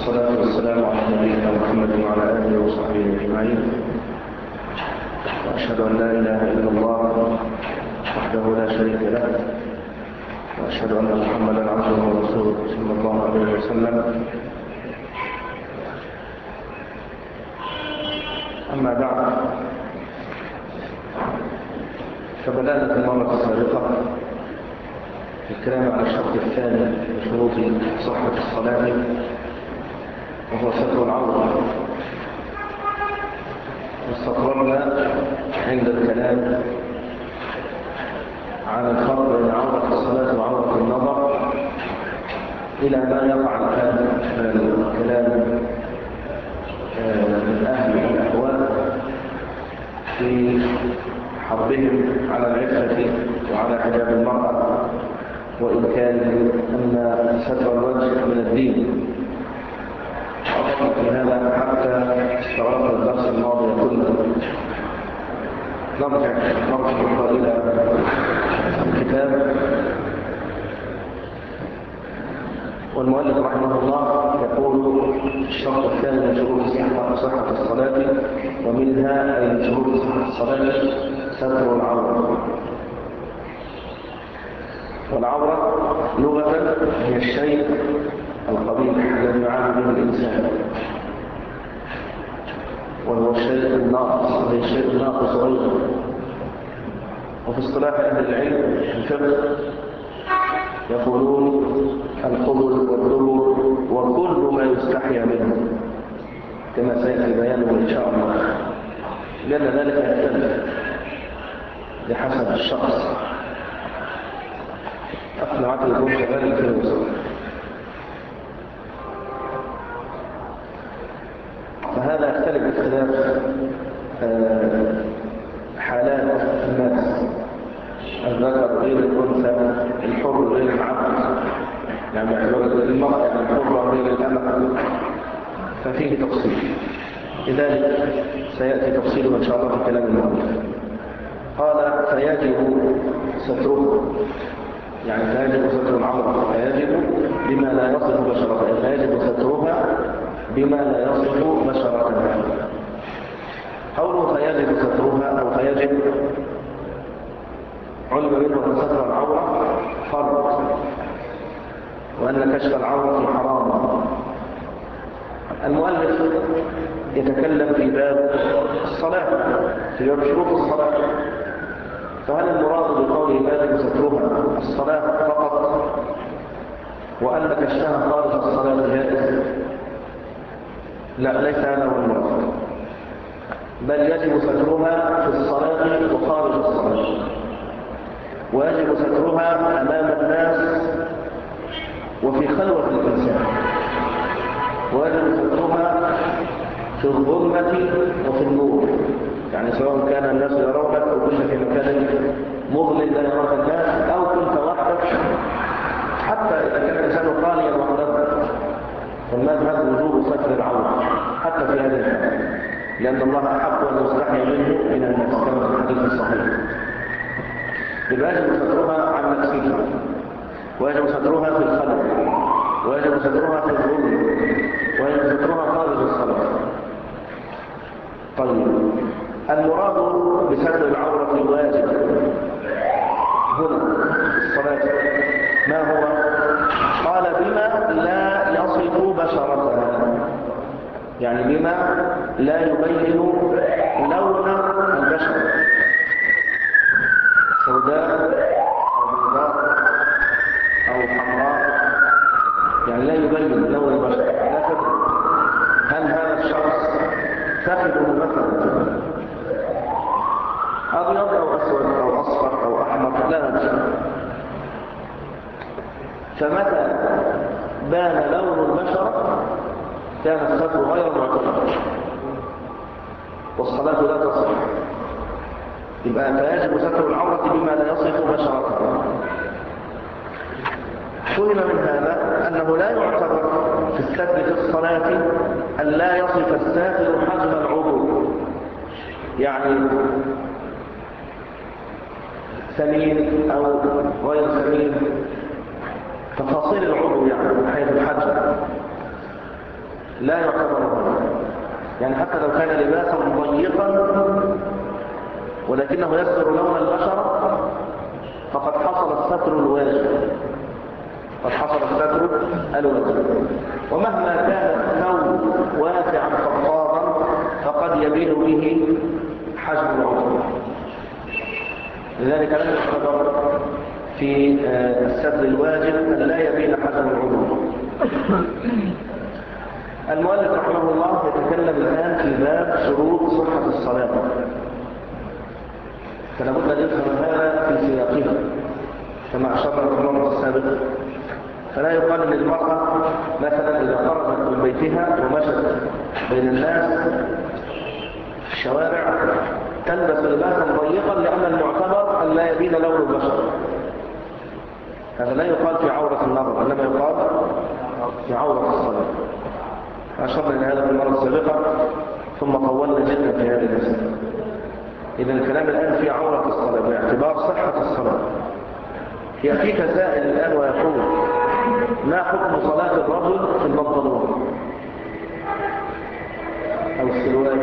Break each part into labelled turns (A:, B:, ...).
A: والصلاة والسلام على نبينا محمد وعلى آله وصحبه أجمعين وأشهد أن لا إله إلا الله وحده لا شريك له وأشهد أن محمدا عبده ورسوله صلى الله عليه وسلم أما بعد فبدأنا في المرة السابقة الكلام على الشرط الثاني من شروط صحة الصلاة وهو ستر العورة واستقررنا عند الكلام عن الفرق بين عورة الصلاة وعورة النظر إلى ما يقع الآن من الكلام من أهل الأهواء في حربهم على العفة وعلى حجاب المرأة وإن كان أن ستر الوجه من الدين أردنا في هذا حتى استغرقنا الدرس الماضي كله نرجع مرة إلى الكتاب والمؤلف رحمه الله يقول الشرط الثاني من شروط صحة الصلاة ومنها أي من شروط صحة الصلاة ستر العورة والعورة لغة هي الشيء القبيح الذي يعاني به الإنسان وهو الشيء الناقص وهي الشيء الناقص أيضا وفي اصطلاح أهل العلم الفقه يقولون القبل والدبر وكل ما يستحيا منه كما سيأتي بيانه إن شاء الله لأن ذلك يختلف بحسب الشخص أقنعت الكون شغال في الوصول فهذا يختلف باختلاف حالات الناس الذكر غير الأنثى الحر غير العبد يعني المرأة يعني الحرة غير الأمة ففيه تفصيل لذلك سيأتي تفصيله إن شاء الله في كلام المؤلف قال فيجب ستره يعني فيجب ستر العورة فيجب بما لا يصف بشرتها فيجب سترها بما لا يصف بشرتها قوله فيجب سترها أو فيجب علم منه أن ستر العورة فرض وأن كشف العورة حرام المؤلف يتكلم في باب الصلاة في باب شروط الصلاة فهل المراد بقوله باب سترها الصلاة فقط وأن كشفها خارج الصلاة جائز لا ليس هذا هو المراد بل يجب سترها في الصلاة وخارج الصلاة ويجب سترها أمام الناس وفي خلوة الإنسان ويجب سترها في الظلمة وفي النور يعني سواء كان الناس يرونك أو كنت في مكان مظلم لا يراك الناس أو كنت وحدك حتى إذا كان الإنسان خاليا وحده فالمذهب وجوب ستر العورة حتى في هذه الحالة لأن الله أحب أن يستحي منه من الناس كما في الحديث الصحيح يبقى يجب سترها عن نفسها ويجب سترها في الخلق ويجب سترها في الظلم ويجب سترها خارج الصلاة طيب المراد بستر العورة الواجب هنا الصلاة ما هو قال بما لا يصف بشرتها يعني بما لا يبين لون البشر سوداء أو بيضاء أو حمراء يعني لا يبين لون البشر لا تدري هل هذا الشخص فخذه مثلا أبيض أو أسود أو أصفر أو أحمر لا ندري فمتى بان لون البشرة كان الستر غير معتبر والصلاة لا تصح يبقى فيجب ستر العورة بما لا يصف بشرتها فهم من هذا أنه لا يعتبر في الستر في الصلاة أن لا يصف الساتر حجم العضو يعني سمين أو غير سمين تفاصيل العضو يعني من حيث الحجم لا يعتبر هنا يعني حتى لو كان لباسا ضيقا ولكنه يستر لون البشرة فقد حصل الستر الواجب قد حصل الستر الواجب ومهما كان الثوب واسعا فضاضا فقد يبين به حجم العضو لذلك لم يعتبر في الستر الواجب أن لا يبين حجم العضو المؤلف رحمه الله يتكلم الآن في باب شروط صحة الصلاة فلا بد أن يفهم هذا في سياقه كما أشرنا في المرة السابقة فلا يقال ان المرأة مثلا إذا خرجت من بيتها ومشت بين الناس في الشوارع تلبس لباسا ضيقا لأن المعتبر أن لا يبين لون البشر هذا لا يقال في عورة النظر إنما يقال في عورة الصلاة أشرنا إلى هذا في المرة السابقة ثم طولنا جدا في هذه المسألة إذا الكلام الآن في عورة الصلاة باعتبار صحة الصلاة يأتيك سائل الآن ويقول ما حكم صلاة الرجل في البنطلون أو السلوات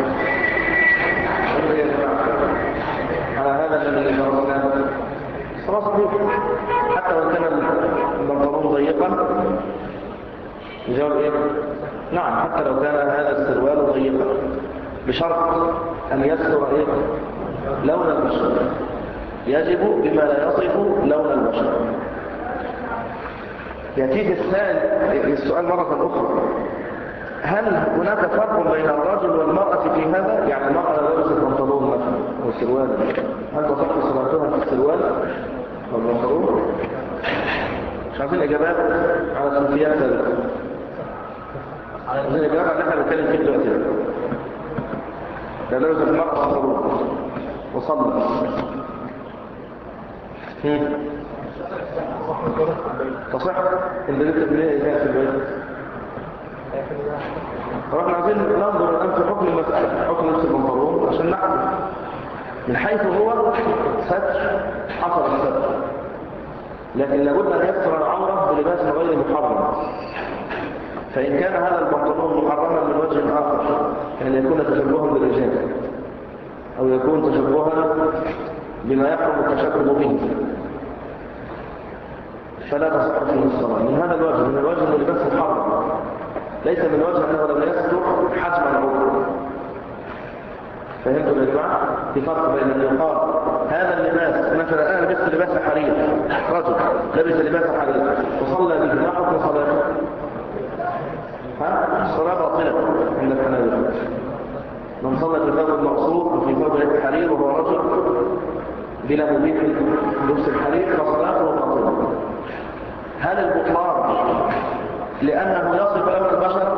A: يا جماعة على هذا الذي درسناه صلاة صحيح حتى وإن كان البنطلون ضيقا الجواب إيه؟ نعم حتى لو كان هذا السروال ضيقا بشرط أن يستر إيه؟ لون البشر يجب بما لا يصف لون البشر يأتيك السائل السؤال مرة أخرى هل هناك فرق بين الرجل والمرأة في هذا؟ يعني المرأة لو لبست بنطلون مثلا أو سروال هل تصح صلاتها في السروال أو البنطلون؟ مش عارفين إجابات على سلفيات سابقة عايزين إجابات على اللي احنا بنتكلم فيه دلوقتي لو لبست المرأة بنطلون وصلت تصح اللي انت بنيه في البيت فاحنا عايزين ننظر الان في حكم المسألة حكم لبس البنطلون عشان نحكم من حيث هو ستر حصل الستر لكن لابد ان يستر العورة بلباس غير محرم فإن كان هذا البنطلون محرما من وجه آخر كان يكون تشبها بالرجال أو يكون تشبها بما يحرم التشبه به فلا تصح فيه الصلاة من هذا الوجه من الوجه من لباس محرم ليس من وجه أنه لم يستر حجم العضو فهمتوا يا جماعة؟ في فرق بين أن يقال هذا اللباس مثلا أنا لبست لباس حرير رجل لبس لباس حرير وصلى به ما حكم صلاته؟ ها؟ الصلاة باطلة عند الحنابلة من صلى في ثوب المقصور أو في ثوب الحرير وهو رجل بلا مبيح لبس الحرير فصلاته باطلة هل البطلان لأنه يصف لون البشر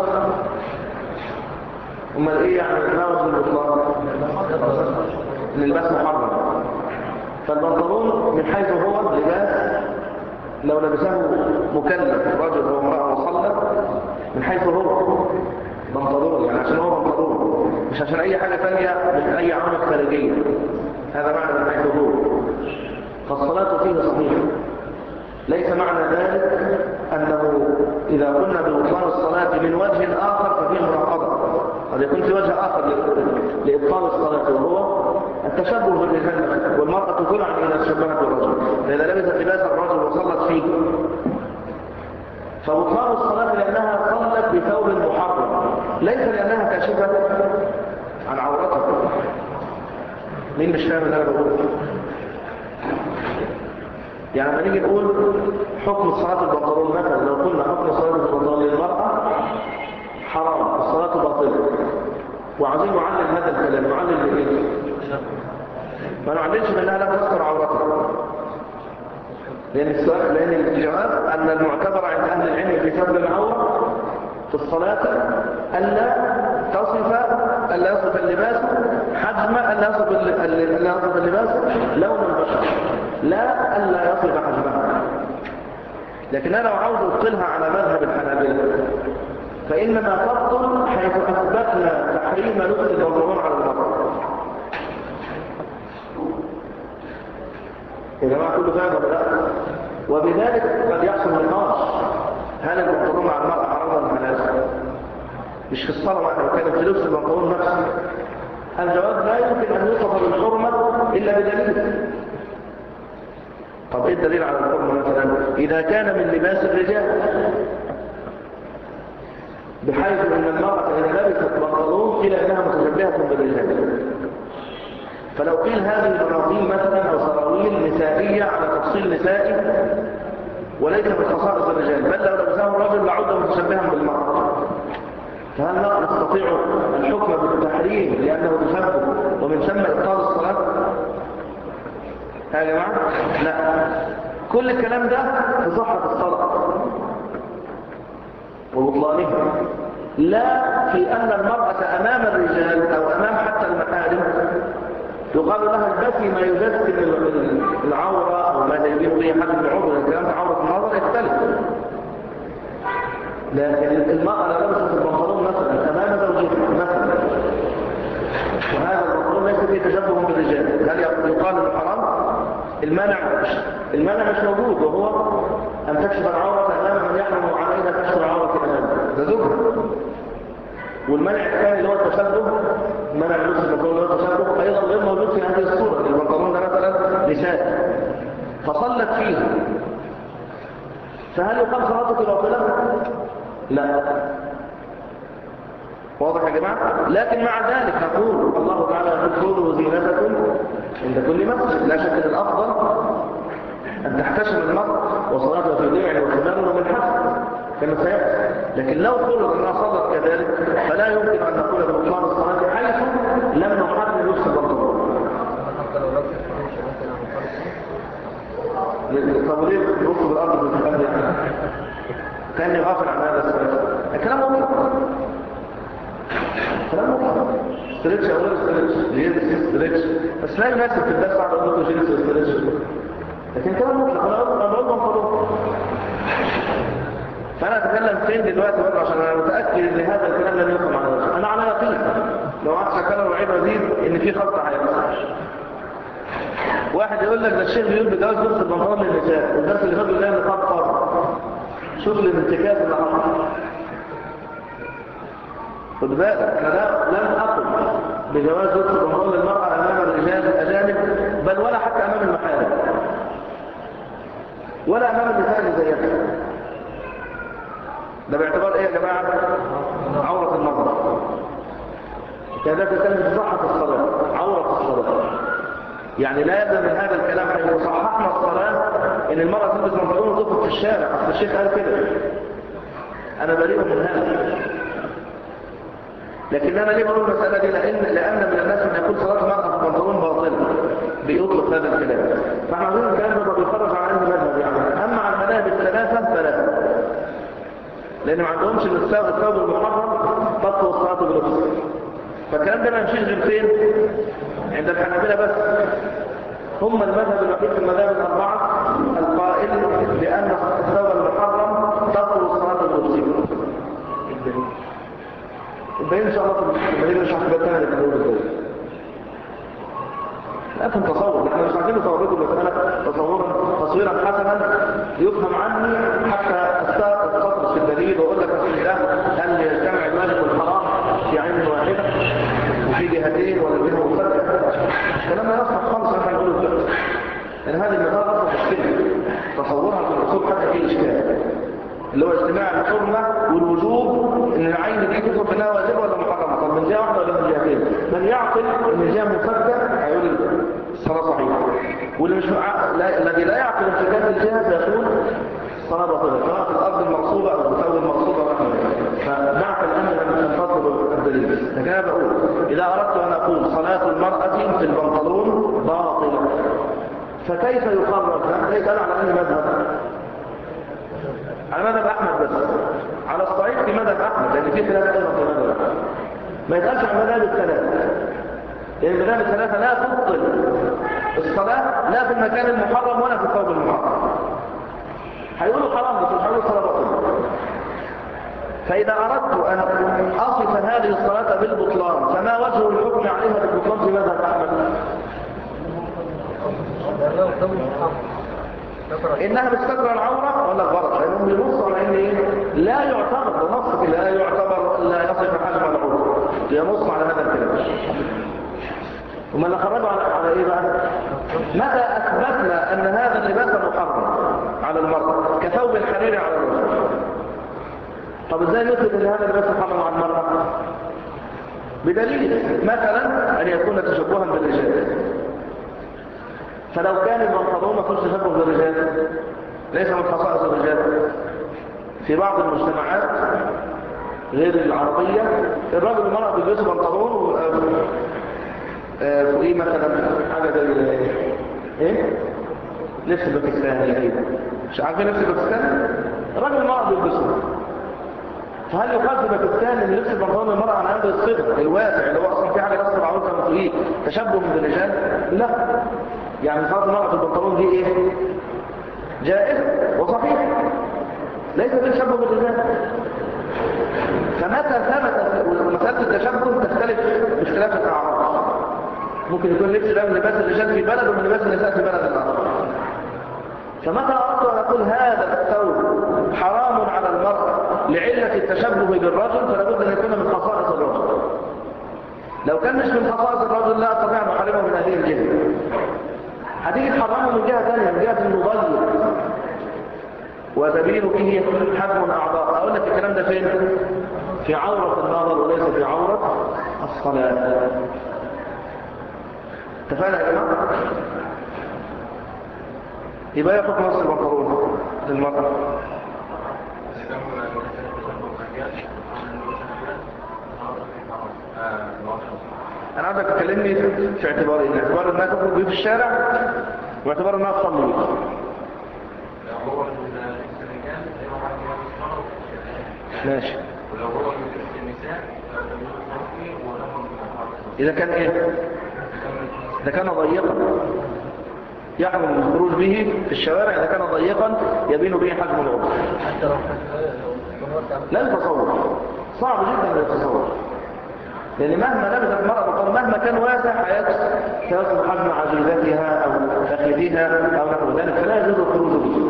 A: أمال إيه يعني ما وجه البطلان للباس محرم فالبنطلون من حيث هو لباس لو لبسه مكلف رجل أو امرأة وصلى من حيث هو بنطلون يعني عشان هو بنطلون مش عشان أي حاجة ثانية من أي عمل خارجية هذا معنى من حيث هو فالصلاة فيه صحيحة ليس معنى ذلك أنه إذا قلنا ببطلان الصلاة من وجه آخر ففيه مناقضة قد يكون في وجه آخر لإبطال الصلاة وهو التشبه بالرجال والمرأة تلعن إذا تشبهت بالرجل فإذا لبست لباس الرجل وصلت فيه فبطلان الصلاة لأنها صلت بثوب محرم ليس لأنها كاشفة عن عورتها مين مش فاهم اللي أنا بقوله يعني لما نيجي نقول حكم صلاة البنطلون مثلا لو قلنا حكم صلاة البنطلون للمرأة حرام الصلاة باطلة وعايزين نعلم هذا الكلام نعلم بإيه؟ ما نعلمش بأنها لا تذكر عورتها لأن السؤال لأن الجواب أن المعتبر عند أهل العلم في سبب العورة في الصلاة ألا تصف ألا يصف اللباس حجم ألا يصف ألا يصف اللباس لون البشر لا ألا يصف حجمها لكن أنا لو عاوز أبطلها على مذهب الحنابلة فإنما تبطل حيث أثبتنا تحريم لبس البنطلون على المرأة يا جماعة كله فاهم ولا لا؟ وبذلك قد يحصل نقاش هل البنطلون مع المرأة حرام ولا حلال؟ مش في الصلاة واحد كان في لبس البنطلون نفسه الجواب لا يمكن أن يوصف بالحرمة إلا بدليل طب إيه الدليل على الحرمة مثلا إذا كان من لباس الرجال بحيث أن المرأة إذا لبست بنطلون قيل إنها متشبهة بالرجال فلو قيل هذه البناطيل مثلا أو سراويل نسائية على تفصيل نسائي وليس من خصائص الرجال بل لو لبسه الرجل لعد متشبها بالمرأة فهل نستطيع الحكم بالتحريم لأنه تشبه ومن ثم إبطال الصلاة؟ يا جماعة؟ لا كل الكلام ده في صحة الصلاة وبطلانها لا في أن المرأة أمام الرجال أو أمام حتى المحارم يقال لها البسي ما يجسم العورة أو ما يبين به حد من عمر الكلام عورة النظر يختلف لكن المرأة لو لبست البنطلون مثلا أمام زوجها مثلا وهذا البنطلون ليس فيه تشبه بالرجال هل يقال انه حرام؟ المانع المانع مش موجود وهو أن تكشف العورة أمام من يحرم عليها كشف العورة أمامه ده زوجها والمنع الثاني اللي هو التشبه منع لبس البنطلون اللي هو التشبه ايضا غير موجود في هذه الصوره البنطلون ده مثلا نساء فصلت فيه فهل يقال صلاتك باطله لا واضح يا جماعه لكن مع ذلك نقول الله تعالى يقول خذوا زينتكم عند كل مسجد لا شك ان الافضل ان تحتشم المرء وصلاته في درع وخمار ومن حسن كما سيأتي لكن لو فرض أنها صدت كذلك فلا يمكن أن نقول ببطلان الصلاة حيث لم نحرم لبس البنطلون
B: حتى لو لبس الفريش مثلا
A: طب ليه نبص بالأرض في الأرض يعني كأني غافل عن هذا السؤال الكلام مطلق الكلام مطلق ستريتش أو غير ستريتش جينس ستريتش بس لا يناسب في الدرس على أقول لكم جينس ستريتش لكن كلام مطلق أنا أقول أنا أقول بنطلون فأنا أتكلم فين دلوقتي برضه عشان أنا متأكد إن هذا الكلام لن يفهم على وجه أنا على يقين لو قعدت أتكلم وعيد وزيد إن في خطأ هيحصل واحد يقول لك ده الشيخ بيقول بجواز لبس البنطلون للنساء والدرس اللي فات بيقول لنا نقاب فرض شوف لي الانتكاس اللي حصل خد بالك انا لا لم اقل بجواز لبس البنطلون للمرأة امام الرجال الاجانب بل ولا حتى امام المحارم ولا امام النساء اللي زيها ده باعتبار ايه يا جماعة عورة النظر كذلك كلمة صحة الصلاة عورة الصلاة يعني لا يلزم من هذا الكلام حيث صححنا الصلاة ان المرأة تلبس بنطلون وتخرج في الشارع اصل الشيخ قال كده انا بريء من هذا لكن انا ليه بقول المسألة دي لان لان من الناس من يقول صلاة المرأة في البنطلون باطلة بيطلق هذا الكلام فاحنا عايزين الكلام ده بيخرج عن انهي مذهب يعني اما عن المذاهب الثلاثة فلا لان ما عندهمش الثوب الثوب المحرم تطلب الصلاة بلبس فالكلام ده ما يمشيش غير فين عند الحنابلة بس هم المذهب الوحيد في المذاهب الأربعة القائل بأن الثوب المحرم تطلب الصلاة بلبسه البين إن شاء الله في المدينة مش هحكي بتانا اللي كانوا بالدول لا أفهم تصور نحن مش عايزين نصور لكم المسألة تصورا تصويرا حسنا يفهم عني حتى استطرس في الدليل واقول لك رسول الله هل يجتمع الواجب والحرام في عين واحدة وفي جهتين ولا جهة مختلفة الكلام لا يصلح خالص احنا نقول الفقه لأن هذه المسألة أصلا مشكلة تصورها في الأصول حتى في إشكال اللي هو اجتماع الحرمة والوجوب ان العين دي تدخل بانها واجبه ولا محرمه طب من جهه واحده ولا من جهتين من يعقل ان الجهه مفكه هيقول الصلاه صحيحه واللي مش مع... لا... الذي لا يعقل انفكاك الجهه فيقول الصلاه باطله سواء في الارض المغصوبه او في الثوب المغصوبه ونحو فنعقل ان من تطلب الدليل لكن انا بقول اذا اردت ان اقول صلاه المراه في البنطلون باطله فكيف يقرر ده يتقال على اي مذهب على مذهب احمد بس على الصعيد في مذهب احمد لان في خلاف ايضا في مذهب احمد ما يتقالش عن مذاهب الثلاثه لان المذاهب الثلاثه لا تبطل الصلاه لا في المكان المحرم ولا في الثوب المحرم هيقولوا حرام بس مش هيقولوا الصلاه باطله فاذا اردت ان اصف هذه الصلاه بالبطلان فما وجه الحكم عليها بالبطلان في مذهب احمد
B: لو ثوب محرم
A: انها بتستر العوره ولا غلط لانهم بينصوا على ان ايه لا يعتبر ده نص كده لا يعتبر لا يصف حال ينص على هذا الكلام وما اللي خرجوا على, على ايه بقى متى اثبتنا ان هذا اللباس محرم على المرأة كثوب الحرير على الرجل طب ازاي نثبت ان هذا اللباس محرم على المرأة بدليل مثلا ان يكون تشبها بالرجال فلو كان البنطلون ما فيهوش تشبه بالرجال ليس من خصائص الرجال في بعض المجتمعات غير العربية الراجل والمرأة بيلبسوا بنطلون و- آه، فوقيه مثلا حاجة زي ايه؟ لبس باكستاني ايوه مش عارفين لبس باكستاني؟ الراجل والمرأة بيلبسوا فهل يقال في باكستان ان لبس البنطلون المرأة عن عنده الصدر الواسع اللي هو اصلا في حاجة تسر عروسها من فوقيه تشبه بالرجال؟ لا يعني صارت المرأة في البنطلون دي ايه؟ جائز وصحيح ليس بالتشبه بالرجال فمتى ثبت ومسألة التشبه تختلف باختلاف الأعراض ممكن يكون لبس ده من لباس الرجال في بلد ومن لباس النساء في بلد آخر فمتى أردت أن أقول هذا الثوب حرام على المرأة لعلة التشبه بالرجل فلا بد أن يكون من خصائص الرجل لو كان مش من خصائص الرجل لا أستطيع أن أحرمه من هذه الجهة هتيجي تحرمه من جهة ثانية من جهة انه ضيق وتبين به حجم الأعضاء أقول لك الكلام ده فين؟ في عورة النظر وليس في عورة الصلاة اتفقنا يا جماعة؟ يبقى ياخد نص البنطلون للمرأة أنا عايزك تكلمني في اعتبار إيه؟ اعتبار إنها تخرج بيه في الشارع واعتبار إنها تصلي بيه
B: هو الرجال زي ما حد يلبس مرض
A: ماشي
B: ولو هو من النساء فبيلبس ولهم
A: إذا كان إيه؟ إذا كان ضيقا يحرم الخروج به في الشوارع إذا كان ضيقا يبين به حجم العضو
B: حتى لو كان
A: لا التصور صعب جدا التصور لأن مهما لبست المرأة بقول مهما كان واسع حياة سيصل حجم عجيزتها أو فخذها أو نحو ذلك فلا يجوز الخروج به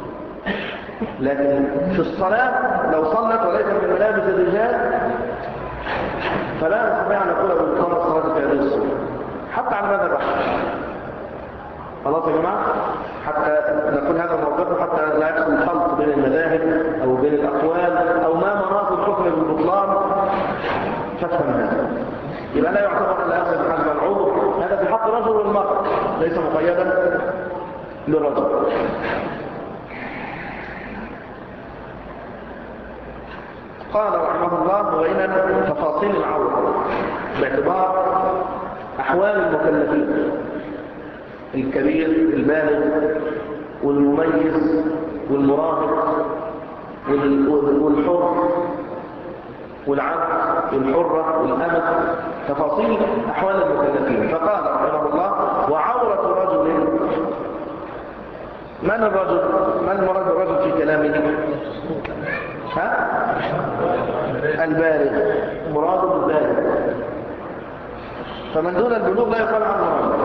A: لكن في الصلاة لو صلت وليس من ملابس الرجال فلا نستطيع أن نقول بإبطال الصلاة في هذه الصورة حتى على ماذا بحث خلاص يا جماعة حتى نقول هذا الموقف حتى لا يحصل خلط بين المذاهب أو بين الأقوال أو ما مناط الحكم بالبطلان فافهم هذا يبقى لا يعتبر أن هذا حجم العضو هذا في حق الرجل والمرأة ليس مقيدا للرجل قال رحمه الله وإن تفاصيل العورة باعتبار أحوال المكلفين الكبير البالغ والمميز والمراهق وال- وال- والحر والعبد والحرة والأمة تفاصيل أحوال المكلفين فقال رحمه الله وعورة رجل من الرجل من المراد الرجل في كلامه ها البالغ مراد البالغ فمن دون البلوغ لا يقال عنه رجل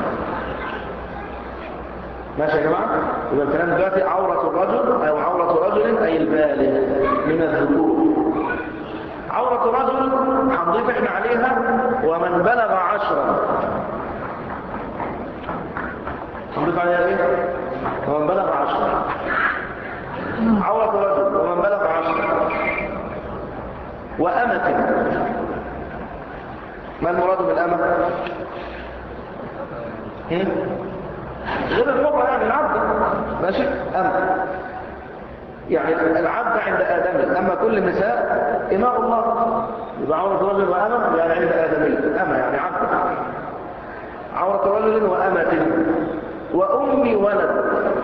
A: ماشي يا جماعة يبقى الكلام دلوقتي عورة الرجل أو عورة رجل أي البالغ من الذكور عورة رجل هنضيف احنا عليها ومن بلغ عشرا هنضيف عليها ايه ومن بلغ عشرا عورة رجل ومن بلغ عشرا وأمة ما المراد بالأمة هم؟ غير المرة يعني العبد ماشي أمة يعني العبد عند آدمي أما كل النساء إماء الله يبقى عورة رجل وأمة يعني عند آدمي أما يعني عبد عورة رجل وأمة وأمي ولد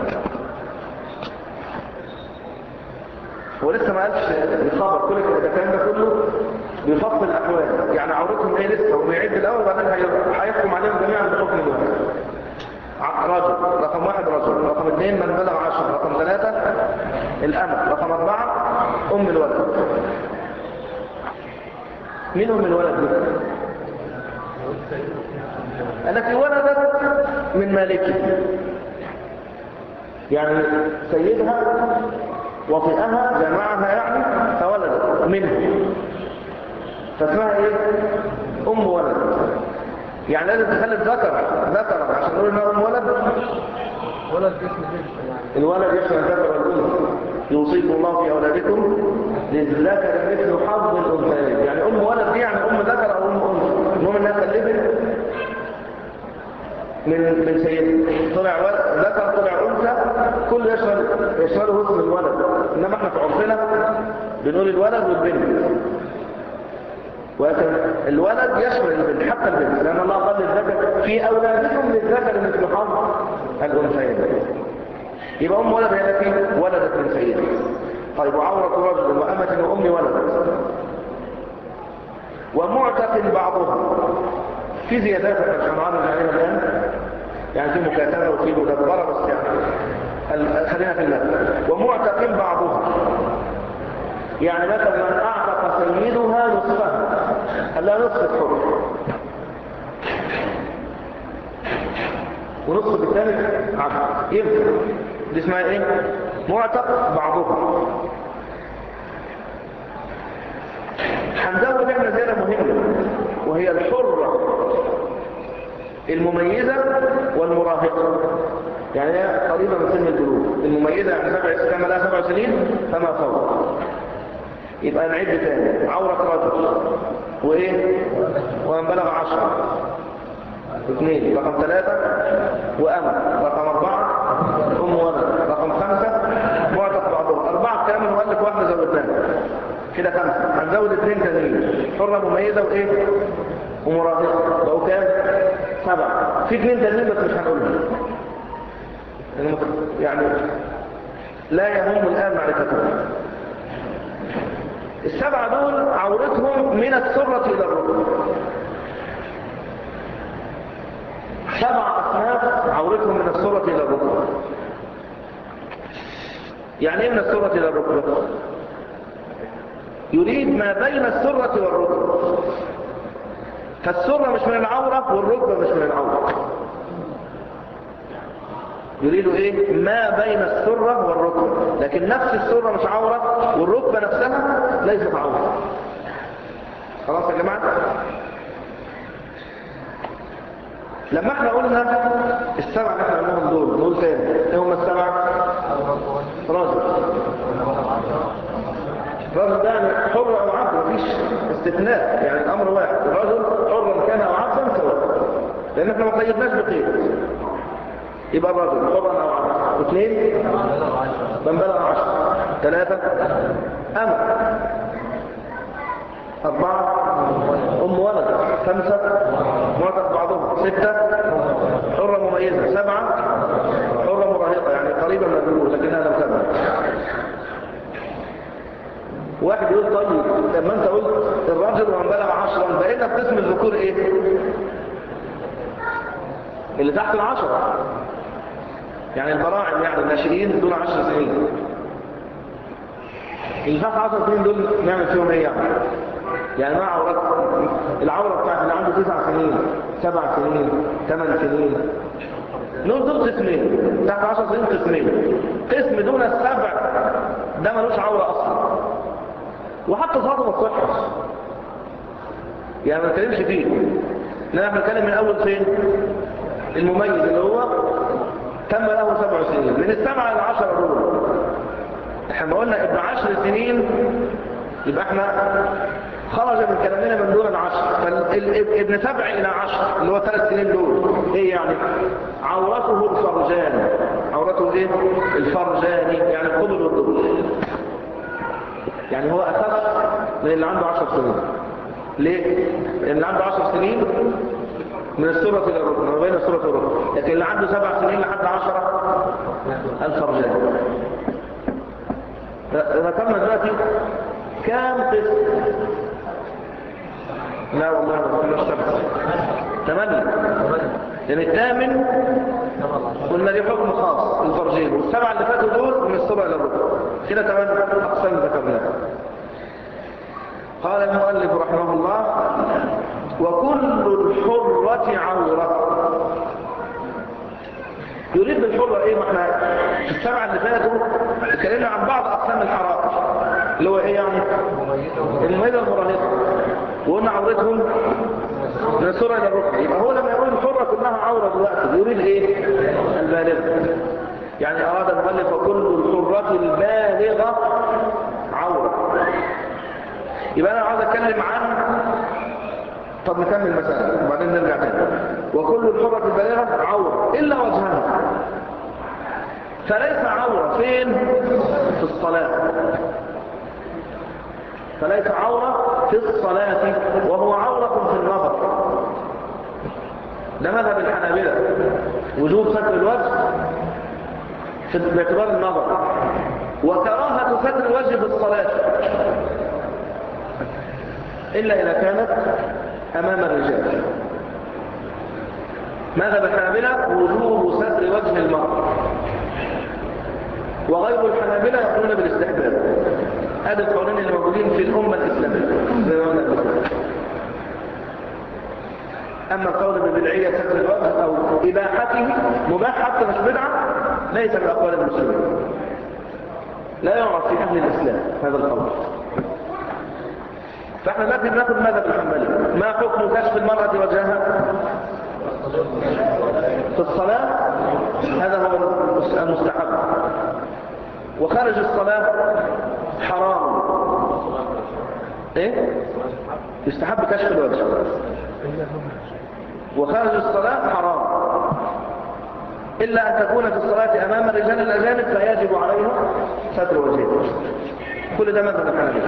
A: هو لسه ما قالش الخبر كل كده الكلام ده كله بيفصل الأحوال يعني عورتهم ايه لسه هو بيعد الأول وبعدين هي- هيحكم عليهم جميعا بحكم الواحد ع- رجل رقم واحد رجل رقم اثنين من بلغ عشر رقم ثلاثة الأمة رقم أربعة أم الولد مين أم الولد دي؟ التي ولدت من مالكه يعني سيدها وطئها جمعها يعني فولدت منه فاسمها ايه ام ولد يعني لازم تخلف ذكر ذكر عشان نقول انها ام ولد
B: ولد اسم بنت يعني
A: الولد يشمل الذكر والانثى يوصيكم الله في اولادكم للذكر مثل حظ الانثيين يعني ام ولد دي يعني ام ذكر او ام انثى المهم انها خلفت من من سيد طلع ولد ذكر طلع انثى كل يشمل يشمله اسم الولد انما احنا في عرفنا بنقول الولد والبنت ولكن الولد يشمل البنت حتى البنت لان الله قال للذكر في اولادكم للذكر مثل حظ الانثيين يبقى ام ولد هي التي ولدت من سيدها طيب وعورة رجل وأمة وأم ولد ومعتق بعضها في زيادات احنا مش هنعرض عليها الآن يعني في مكاتبة وفي مدبرة بس يعني ال- خلينا في المثل ومعتق بعضها يعني مثلا من أعتق سيدها نصفها قال لها نصف الحر ونصف الثاني عبد ينفع دي اسمها ايه معتق بعضها هنزود احنا زيادة مهمة وهي الحرة المميزة والمراهقة يعني هي قريبة من سن البلوغ المميزة يعني سبع كما لها سبع سنين فما فوق يبقى نعد تاني عورة رجل وايه ومن بلغ عشرة اثنين رقم ثلاثة وأمة رقم أربعة أم ولد رقم خمسة معتق بعضهم أربعة كلام المؤلف واحدة زودناها كده خمسة هنزود اثنين تانيين حرة مميزة وإيه ومراهقة بقوا كام سبعة في اثنين تانيين بس مش هنقولهم لأنه يعني لا يهم الآن معرفتهم السبعة دول عورتهم من السرة إلى الركبة سبع أصناف عورتهم من السرة إلى الركبة يعني ايه من السرة إلى الركبة يريد ما بين السرة والركبة فالسرة مش من العورة والركبة مش من العورة يريد ايه ما بين السرة والركبة لكن نفس السرة مش عورة والركبة نفسها ليست عورة خلاص يا جماعة لما احنا قلنا السبعة اللي احنا قلناهم دول نقول تاني ايه هم السبعة راجل الراجل ده يعني حر او عبد مفيش استثناء يعني الامر واحد الرجل حرا كان او عبدا سواء لان احنا ما قيدناش بقيد يبقى الرجل حرا او عبدا اثنين من بلغ عشر ثلاثة أمر أربعة أم ولد خمسة معتق بعضهم ستة حرة مميزة سبعة حرة مراهقة يعني قريبة من البلوغ لكنها لم تبلغ واحد يقول طيب لما انت قلت الراجل ومن بلغ عشرا بقينا في قسم الذكور ايه اللي تحت العشرة يعني البراعم يعني الناشئين دول عشر سنين اللي تحت عشر سنين دول نعمل فيهم ايه يعني يعني ما عورات العورة بتاعت اللي عنده تسع سنين سبع سنين ثمان سنين دول دول قسمين تحت عشر سنين قسمين قسم دون السبع ده ملوش عورة اصلا وحتى صلاته ما تصحش يعني ما نتكلمش فيه لا احنا نتكلم من اول فين المميز اللي هو تم له سبع سنين من السبعة العشرة دول احنا ما قلنا ابن عشر سنين يبقى احنا خرج من كلامنا من دون العشر فابن سبع الى عشر اللي هو ثلاث سنين دول ايه يعني عورته الفرجان عورته ايه الفرجاني يعني القبل والدبر يعني هو اخف من اللي عنده عشر سنين ليه لان اللي عنده عشر سنين من السورة إلى الركن ما بين السورة والركن لكن اللي عنده سبع سنين لحد عشرة الفرجان ذكرنا دلوقتي كام قسم لا والله ما كناش سبعة ثمانية لأن الثامن قلنا ليه حكم خاص الفرجين والسبعة اللي فاتوا دول من السبع إلى الركن كده كمان أقسام ذكرناها قال المؤلف رحمه الله وكل الحرة عورة يريد بالحرة ايه ما احنا في السبعة اللي فاتوا اتكلمنا عن بعض اقسام الحرائر اللي هو ايه يعني المميزة المراهقة وقلنا عورتهم من السرعة إلى الركبة يبقى هو لما يقول الحرة كلها عورة دلوقتي يريد ايه البالغة يعني أراد المؤلف وكل الحرة البالغة عورة يبقى أنا عاوز أتكلم عن طب نكمل المسألة وبعدين نرجع تاني وكل الحرة البالغة عورة إلا وجهها فليس عورة فين في الصلاة فليس عورة في الصلاة وهو عورة في النظر ده مذهب الحنابلة وجوب ستر الوجه في باعتبار النظر وكراهة ستر الوجه في الصلاة إلا إذا كانت أمام الرجال ماذا بالحنابلة وجوب ستر وجه المرء وغير الحنابلة يقولون بالاستحباب هذا القولين اللي موجودين في الأمة الإسلامية زي ما قلنا قبل كده. أما القول ببدعية ستر الوجه أو إباحته مباح حتى مش بدعة ليس من أقوال المسلمين لا يعرف في أهل الإسلام هذا القول فاحنا دلوقتي بناخد ماذا بالحنبلي ما حكم كشف المرأة وجهها في الصلاة هذا هو المستحب وخارج الصلاة حرام ايه يستحب كشف الوجه وخارج الصلاة حرام إلا أن تكون في الصلاة أمام الرجال الأجانب فيجب عليها ستر وجهها كل ده مذهب الحنابلة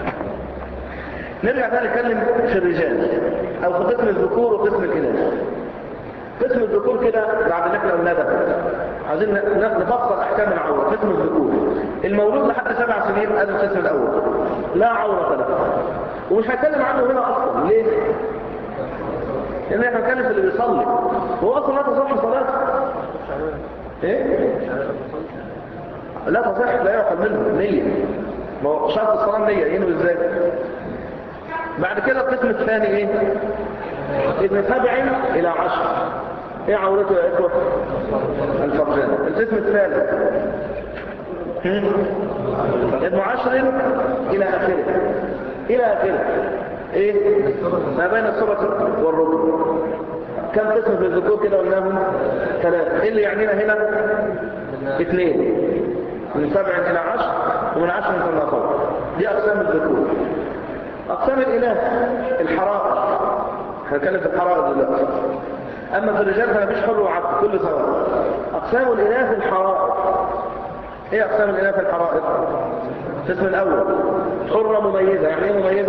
A: نرجع تاني نتكلم في الرجال أو في قسم الذكور وقسم الإناث قسم الذكور كده بعد اللي احنا قلناه ده عايزين نفصل احكام العوره قسم الذكور المولود لحد سبع سنين هذا القسم الاول لا عوره له ومش هتكلم عنه هنا اصلا ليه لان احنا هنتكلم في اللي بيصلي هو اصلا لا تصح صلاته ايه لا تصح لا يعقل منه نيه ما هو شرط الصلاه نيه ينوي ازاي بعد كده القسم الثاني ايه ابن سبع الى عشر ايه عورته يا اخوة الفرجان القسم الثالث ابن عشر الى اخره الى اخره ايه ما بين الصبة والركن كم قسم في الذكور كده قلناهم ثلاثة ايه اللي يعنينا هنا اثنين من سبع الى عشر ومن عشر من فوق دي اقسام الذكور اقسام الاناث الحرائر هنتكلم في الحرائر دلوقتي اما في الرجال فما فيش حر وعبد كل سواء اقسام الاناث الحرائر ايه اقسام الاناث الحرائر القسم الاول حرة مميزة يعني ايه مميزة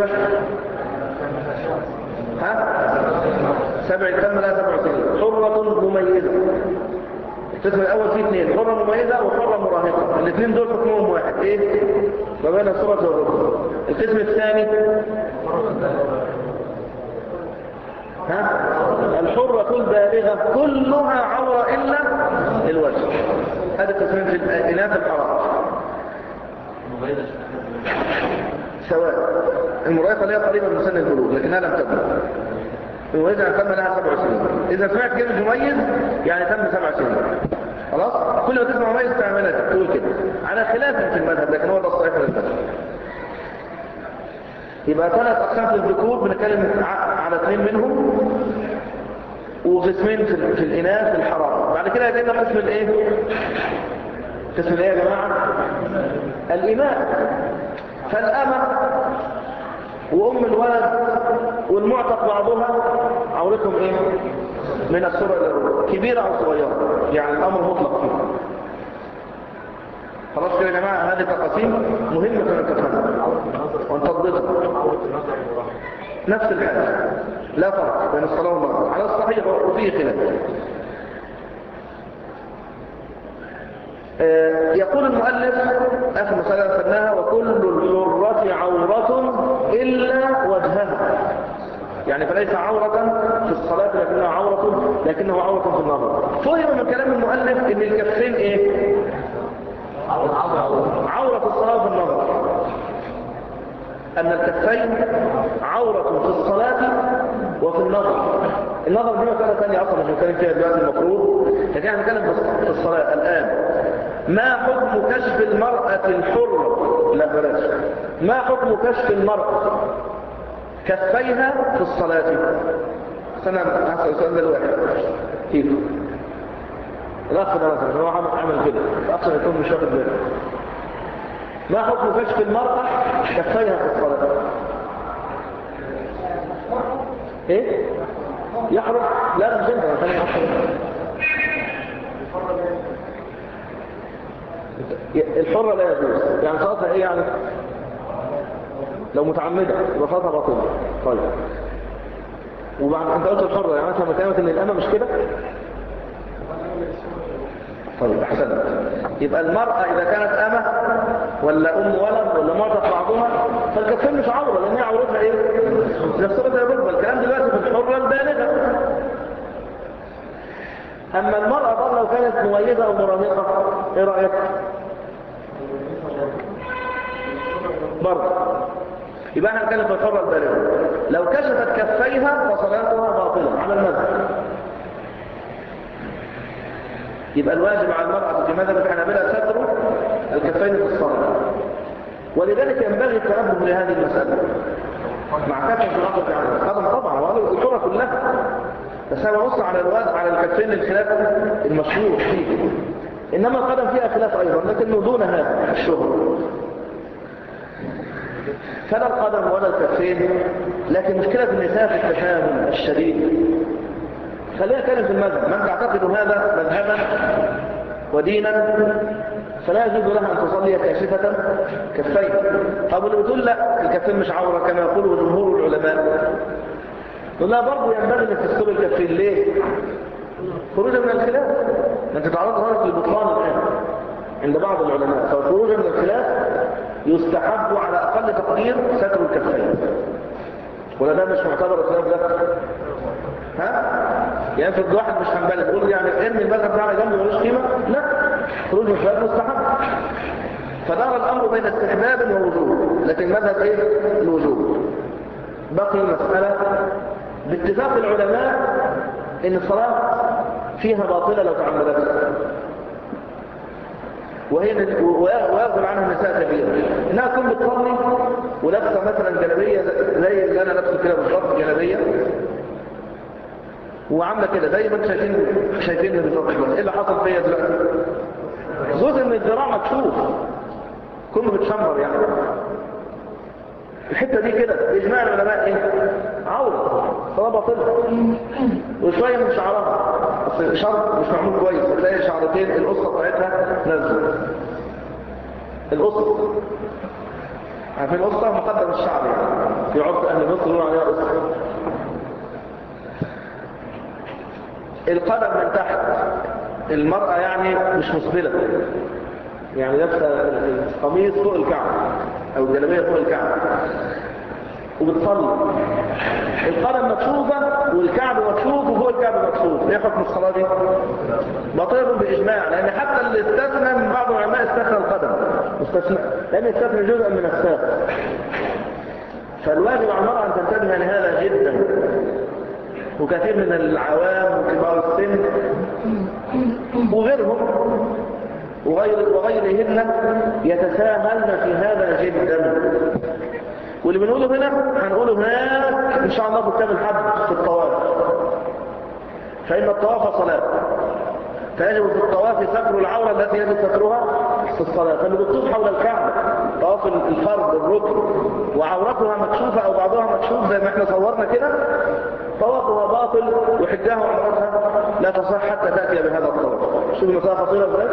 A: ها سبع كم لا سبع سنين حرة مميزة القسم الاول فيه اثنين حرة مميزة وحرة مراهقة الاثنين دول حكمهم واحد ايه ما بين الصورة والركن القسم الثاني ها الحرة البالغة كلها عورة إلا الوجه هذا قسمين في الإناث الحرام سواء المراهقة لها قريبة من سن البلوغ لكنها لم تبلغ المميزة أن تم لها سبع سنين إذا سمعت كلمة مميز يعني تم سبع سنين خلاص كل ما تسمع مميز تعملها تقول كده على خلاف في المذهب لكن هو ده الصحيح للمذهب يبقى ثلاث أقسام في الذكور بنتكلم على اثنين منهم وقسمين في, في الإناث الحرام بعد كده يجينا قسم الايه قسم الايه يا جماعة الإماء فالأمة وأم الولد والمعتق بعضها عورتهم ايه من السرعة إلى الركبة كبيرة أو صغيرة يعني الأمر مطلق فيه خلاص كده يا جماعة هذه تقاسيم مهمة أن تفهمها ونطبقها نفس الحاجة لا فرق بين الصلاة والنظر على الصحيح وفيه خلاف آه يقول المؤلف آخر مسألة أخذناها وكل الحرة عورة إلا وجهها يعني فليس عورة في الصلاة لكنها عورة لكنه عورة في النظر فهم من كلام المؤلف ان الكفين ايه عورة في الصلاة في النظر أن الكفين عورة في الصلاة وفي النظر النظر دي مسألة ثانية أصلا مش نتكلم فيها دلوقتي المفروض لكن احنا نتكلم في الصلاة الآن ما حكم كشف المرأة الحرة لا بلاش ما حكم كشف المرأة كفيها في الصلاة سنة هسأل السؤال ده الواحد كيف الأخ ده مثلا هو عمل عمل كده الأخ يكون مش واخد باله ما حكم كشف المرأة كفيها في الصلاة ايه يحرم لا لا مش انت انا ثاني الحرة لا يجوز يعني صلاتها ايه يعني لو متعمدة يبقى صلاتها باطلة طيب وبعد انت قلت الحرة يعني مثلا كلمة ان الامة مش كده طيب احسنت يبقى المرأة اذا كانت امة ولا ام ولد ولا مرأة بعضها فالكفين مش عورة لان هي عورتها ايه نفسها الركبة الكلام دلوقتي في الحرة البالغة اما المرأة بقى لو كانت مميزة او مراهقة ايه رأيك برضه يبقى احنا نتكلم في الحرة البالغة لو كشفت كفيها فصلاتها باطلة على المذهب يبقى الواجب على المرأة في مذهب الحنابلة ستر الكفين في الصلاة ولذلك ينبغي التنبه لهذه المسألة مع كثرة الأخذ عن القدم طبعا وهذا الصورة كلها بس أنا ببص على الواد على الكفين الخلاف المشهور فيه إنما القدم فيها خلاف أيضا لكنه دون هذا الشهر فلا القدم ولا الكفين لكن مشكلة النساء في التفاهم الشديد خلينا نتكلم في المذهب من تعتقد هذا مذهبا ودينا فلا يجوز لها ان تصلي كاشفة كفين طب اللي بتقول لا الكفين مش عورة كما يقوله جمهور العلماء نقول لها برضه ينبغي انك تستر الكفين ليه؟ خروجا من الخلاف انت تعرض هنا في البطلان الان عند بعض العلماء فخروجا من الخلاف يستحب على اقل تقدير ستر الكفين ولا ده مش معتبر الخلاف ده؟ ها؟ يعني في واحد مش حنبلي يقول يعني ارمي المذهب ده على جنب ملوش قيمه لا خروج من الخلاف مستحب فدار الامر بين استحباب ووجوب لكن مذهب ايه الوجوب بقي مساله باتفاق العلماء ان الصلاه فيها باطله لو تعمدتها وهي ويغفل عنها النساء كثيرا انها تكون بتصلي ولابسه مثلا جلابيه زي اللي انا لابسه كده بالظبط جلابيه وعامله كده زي ما انتم شايفين شايفين بالظبط ايه اللي حصل فيا دلوقتي جزء من الذراع مكشوف كله بتشمر يعني الحته دي كده اجماع العلماء ايه عوره صلاه باطله وشويه من شعرها بس شعر مش معمول كويس بتلاقي شعرتين القصه بتاعتها نازله القصه عارفين القصه مقدم الشعر يعني في عرف اهل مصر يقولوا عليها قصه القدم من تحت المرأة يعني مش مسبلة يعني لابسه قميص فوق الكعب او الجلابيه فوق الكعب وبتصلي القدم مكشوفه والكعب مكشوف وفوق الكعب مكشوف ايه حكم الصلاه دي باطله باجماع لان حتى اللي استثنى من بعض العلماء استثنى القدم مستثنى لان استثنى جزءا من الساق فالواجب على المرأة أن تنتبه لهذا جدا وكثير من العوام وكبار السن وغيرهم وغير وغيرهن يتساهلن في هذا جدا واللي بنقوله هنا هنقوله هناك ان شاء الله في كتاب الحج في الطواف فإن الطواف صلاة فيجب في الطواف ستر العورة التي يجب سترها في الصلاة فاللي بتطوف حول الكعبة طواف الفرد الركن وعورتها مكشوفة أو بعضها مكشوف زي ما احنا صورنا كده طوافها باطل وحجها وعمرتها لا تصح حتى تأتي بهذا الطواف شوف المسافة خطيرة ازاي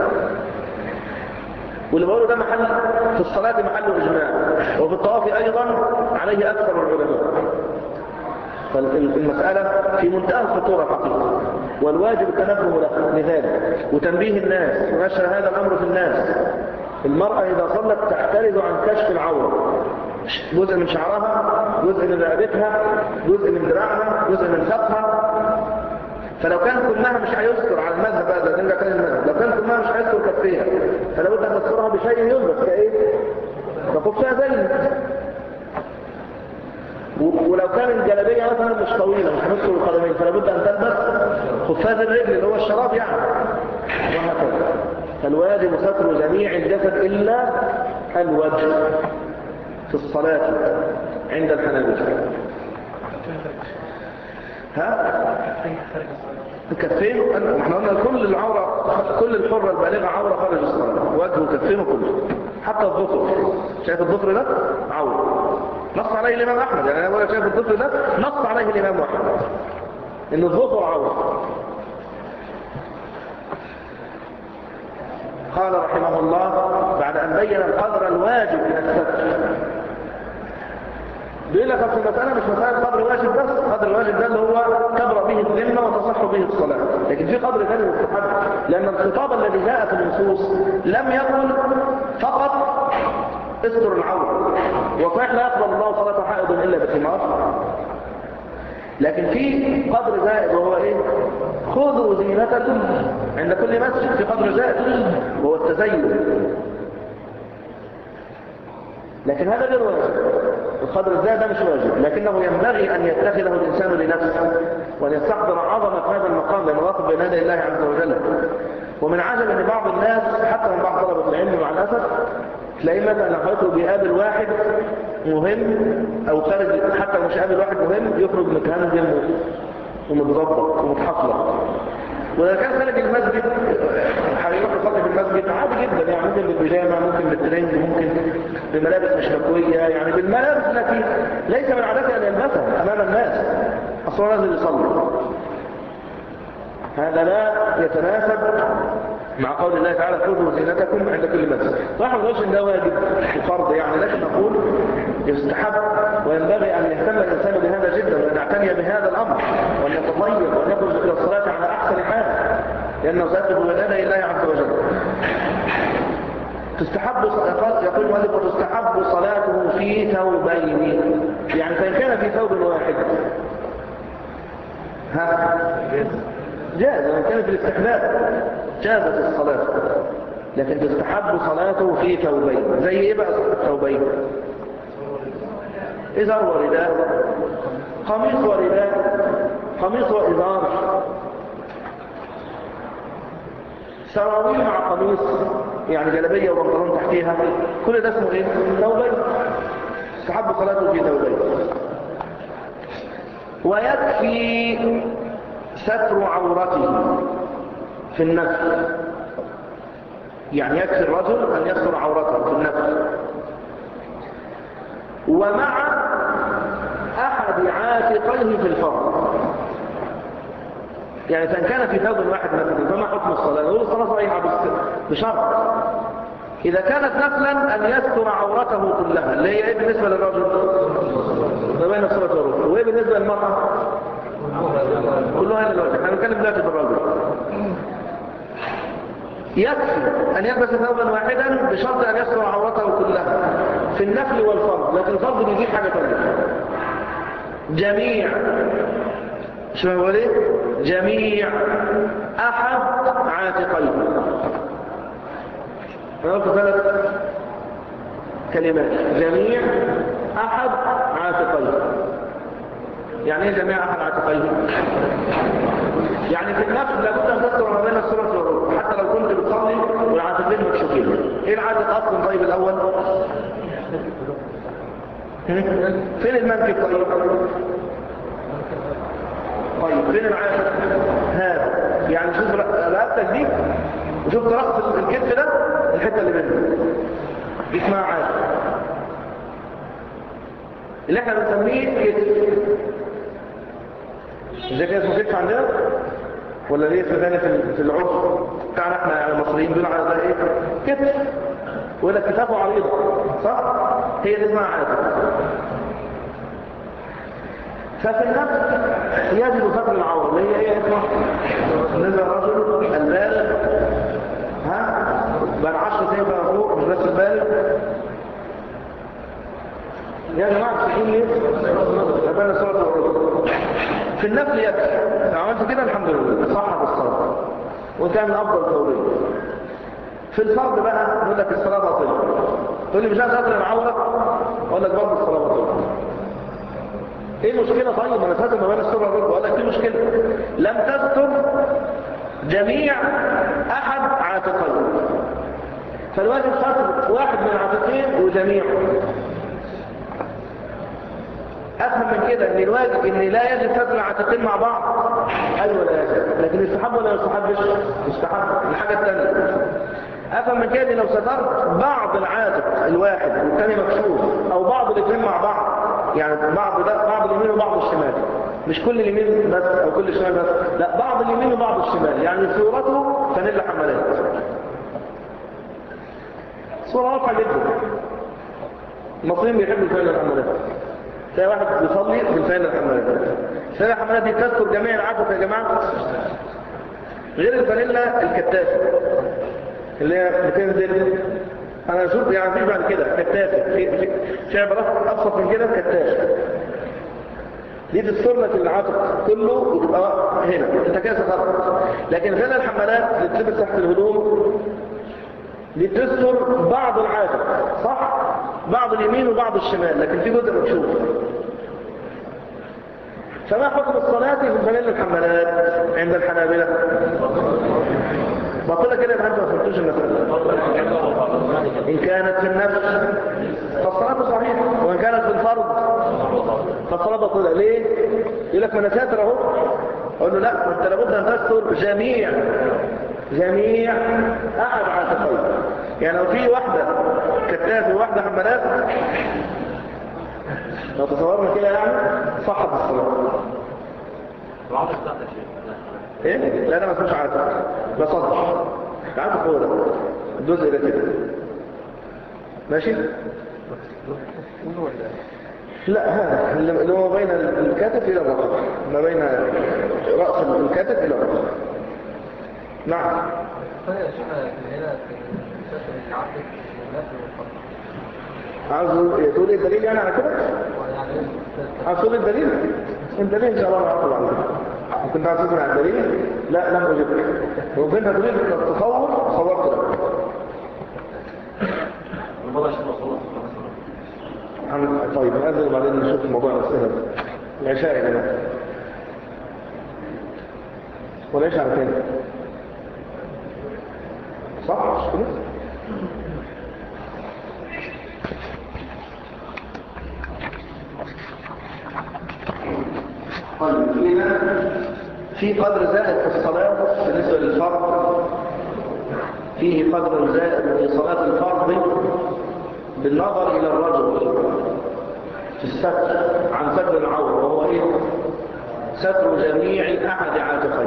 A: واللي بقوله ده محل في الصلاة محل إجماع وفي الطواف أيضا عليه أكثر العلماء فالمسألة في منتهى الخطورة حقيقة والواجب التنبه له لذلك وتنبيه الناس ونشر هذا الأمر في الناس المرأة إذا صلت تحترز عن كشف العورة جزء من شعرها جزء من رقبتها جزء من دراعها جزء من سقها فلو كان كلها مش هيذكر على المذهب هذا نرجع تاني المذهب لو كان كلها مش هيذكر كفيها فلا بد ان تذكرها بشيء يلبس كايه كخفها زي ولو كان الجلابيه مثلا مش طويله مش هنذكر القدمين فلا بد ان تلبس خفاز الرجل اللي هو الشراب يعني وهكذا فالواجب ستر جميع الجسد الا الوجه في الصلاة عند الحنابلة ها الكفين احنا قلنا كل العورة كل الحرة البالغة عورة خارج الصلاة وجهه وكفينه كله حتى الظفر شايف الظفر ده عورة نص عليه الإمام أحمد يعني أنا بقول لك شايف الظفر ده نص عليه الإمام أحمد إن الظفر عورة قال رحمه الله بعد أن بين القدر الواجب من الستر بيقول لك اصل المسألة مش مسألة قدر واجب بس قدر الواجب ده اللي هو كبر به الذمة وتصح به الصلاة لكن في قدر ثاني مستحب لأن الخطاب الذي جاء في النصوص لم يقل فقط استر العورة وصحيح لا يقبل الله صلاة حائض إلا بخمار لكن في قدر زائد وهو ايه خذوا زينتكم عند كل مسجد في قدر زائد وهو التزين لكن هذا غير واجب القدر الزائد ده مش واجب لكنه ينبغي أن يتخذه الإنسان لنفسه وأن يستحضر عظمة هذا المقام لأنه واقف بين يدي الله عز وجل ومن عجب أن بعض الناس حتى من بعض طلبة العلم مع الأسف تلاقيه مثلا لو حضرته بيقابل واحد مهم أو خارج حتى لو مش قابل واحد مهم يخرج متهندم ومتظبط ومتحصلة وإذا كان خارج المسجد هيروح يصلي في المسجد عادي جدا يعني ممكن بالبيجامه ممكن بالترنج ممكن بملابس مش مكويه يعني بالملابس التي ليس من عادته ان يلبسها امام الناس اصلا نازل يصلي هذا لا يتناسب مع قول الله تعالى خذوا زينتكم عند كل مسجد صح ما نقولش ان ده واجب وفرض يعني لكن نقول يستحب وينبغي ان يهتم الانسان بهذا جدا وان يعتني بهذا الامر وان يتطيب وان يخرج الى الصلاه على احسن حال لانه سيقف بين يدي الله عز وجل تستحب يقول المؤلف وتستحب صلاته في ثوبين يعني فان كان في ثوب واحد ها جاز وان كان في الاستحباب جازت الصلاة لكن تستحب صلاته في ثوبين زي ايه بقى الثوبين ازار ورداء قميص ورداء قميص وازار سراويل مع قميص يعني جلبيه وبنطلون تحتيها كل ده اسمه ايه ثوبين تستحب صلاته في ثوبين ويكفي ستر عورته في النفس يعني يكفي الرجل أن يستر عورته في النفس ومع أحد عاتقيه في الفرض يعني إذا كان في ثوب واحد مثلا فما حكم الصلاة نقول الصلاة صحيحة بشرط إذا كانت نفلا أن يستر عورته كلها اللي هي إيه بالنسبة للرجل ما بين الصلاة والرجل وإيه بالنسبة للمرأة كلها للوجه احنا بنتكلم دلوقتي بالرجل يكفي أن يلبس ثوبا واحدا بشرط أن يستر عورته كلها في النفل والفرض لكن الفرض بيجيب حاجة ثانيه جميع شو هو ايه جميع أحد عاتقين أنا قلت ثلاث كلمات جميع أحد عاتقين يعني ايه جميع أحد عاتقين يعني في النفس لابد أن تذكر ما بين السورة والركوع حتى لو كنت بتصلي والعاتقين مكشوفين ايه العاتق اصلا طيب الاول فين المنكب طيب طيب فين العاتق هذا يعني شوف رقبتك دي وشوف رأس الكتف ده الحته اللي بينهم دي اسمها عاتق اللي احنا بنسميه كتف زي كده اسمه كتف عندنا ولا ليه اسم ثاني في العرف بتاعنا احنا يعني المصريين بيقولوا على ده ايه كتف ولا كتافه عريضه صح هي دي اسمها عاتق ففي النفس يجب ستر العوره اللي هي ايه اسمها بالنسبه للرجل البالغ ها بين 10 سنين فما فوق مش بس البالغ يا جماعه تسيبون ليه بين الصلاه والرجل في النفل يكفي لو عملت كده الحمد لله صح بالصلاه وكان افضل ثوريه في الفرض بقى يقول لك الصلاه باطله تقول لي مش عايز ستر العوره اقول لك برضه الصلاه باطله ايه المشكله طيب انا فاتن ما بين السره والركبه اقول لك ايه المشكله لم تستر جميع احد عاتقين فالواجب ستر واحد من العاتقين وجميعه افهم من كده ان الواجب ان لا يجب ستر العاتقين مع بعض ايوه لا يجب لكن يستحب ولا يستحبش يستحب الحاجه الثانيه افهم من كده ان لو سترت بعض العاتق الواحد والثاني مكشوف او بعض الاثنين مع بعض يعني بعض ده بعض اليمين وبعض الشمال مش كل اليمين بس او كل الشمال بس لا بعض اليمين وبعض الشمال يعني صورته فانيلا حمالات صورة واضحة جدا المصريين بيحبوا الفانيلا الحمالات تلاقي واحد بيصلي بالفانيلا الحمالات الفانيلا الحمالات دي تذكر جميع العاتق يا جماعة غير الفانيلا الكتافة اللي هي بتنزل انا اشوف يعني في بعد كده كتافه في في, في عبارات ابسط من كده كتافه دي تستر لك العاتق كله وتبقى هنا انت كده سترت لكن غير الحمالات اللي بتلبس تحت الهدوم دي بتستر بعض العاتق صح بعض اليمين وبعض الشمال لكن في جزء مكشوف فما حكم الصلاة في الفانيلا الحمالات عند الحنابلة بقول لك كده يبقى انت ما فهمتوش المسألة إن كانت في النفس فالصلاة صحيحة وإن كانت في الفرض فالصلاة باطلة ليه؟ يقول لك ما أنا ساتر أهو أقول له لا ما أنت لابد أن تستر جميع جميع أحد عاتقين يعني لو في واحدة كتاف وواحدة حمالات لو تصورنا كده يعني صحت الصلاة
B: العاطف بتاعت الشيء
A: ايه لا انا ما اسمعش عاتق ده صدر العاتق هو ده الجزء ده كده ماشي لا هذا اللي هو بين الكتف الى الرقبه ما بين راس الكتف الى الرقبه نعم
C: طيب يا شيخ هنا في مسافة العقل والنفل والفضل
A: عاوز تقول ايه الدليل يعني على كده
C: يعني
A: عاوز تقول الدليل الدليل ان شاء الله نعرض على كده كنت عاوز تسمع الدليل لا لم اجبك وكنت تريد التصور صورت لك
B: الموضوع عشان وصلت
A: عن- طيب نأذن وبعدين نشوف موضوع الأسئلة العشاء يا جماعة والعشاء على فين؟ صح مش كده؟ طيب هنا في قدر زائد في الصلاة بالنسبة للفرض فيه قدر زائد في صلاة الفرض بالنظر إلى الرجل في الستر عن ستر العورة وهو إيه؟ ستر جميع أحد عاتقين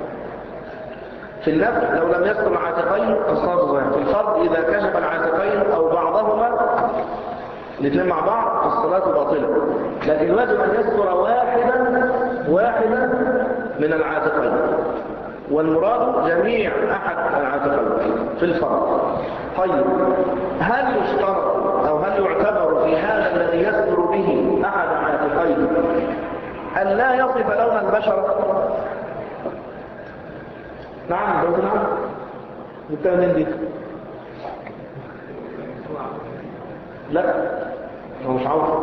A: في النفل لو لم يستر العاتقين فالصلاة ضايعة في الفرض إذا كشف العاتقين أو بعضهما الاثنين مع بعض فالصلاة باطلة لكن يجب أن يستر واحدا واحدا من العاتقين والمراد جميع أحد العاتقين في الفرض طيب هل يشترط أو هل يعتبر في هذا الذي يستر به أحد عاتقين أن لا يصف لون البشرة نعم قلت نعم بالتأمين دي لا هو مش عاوز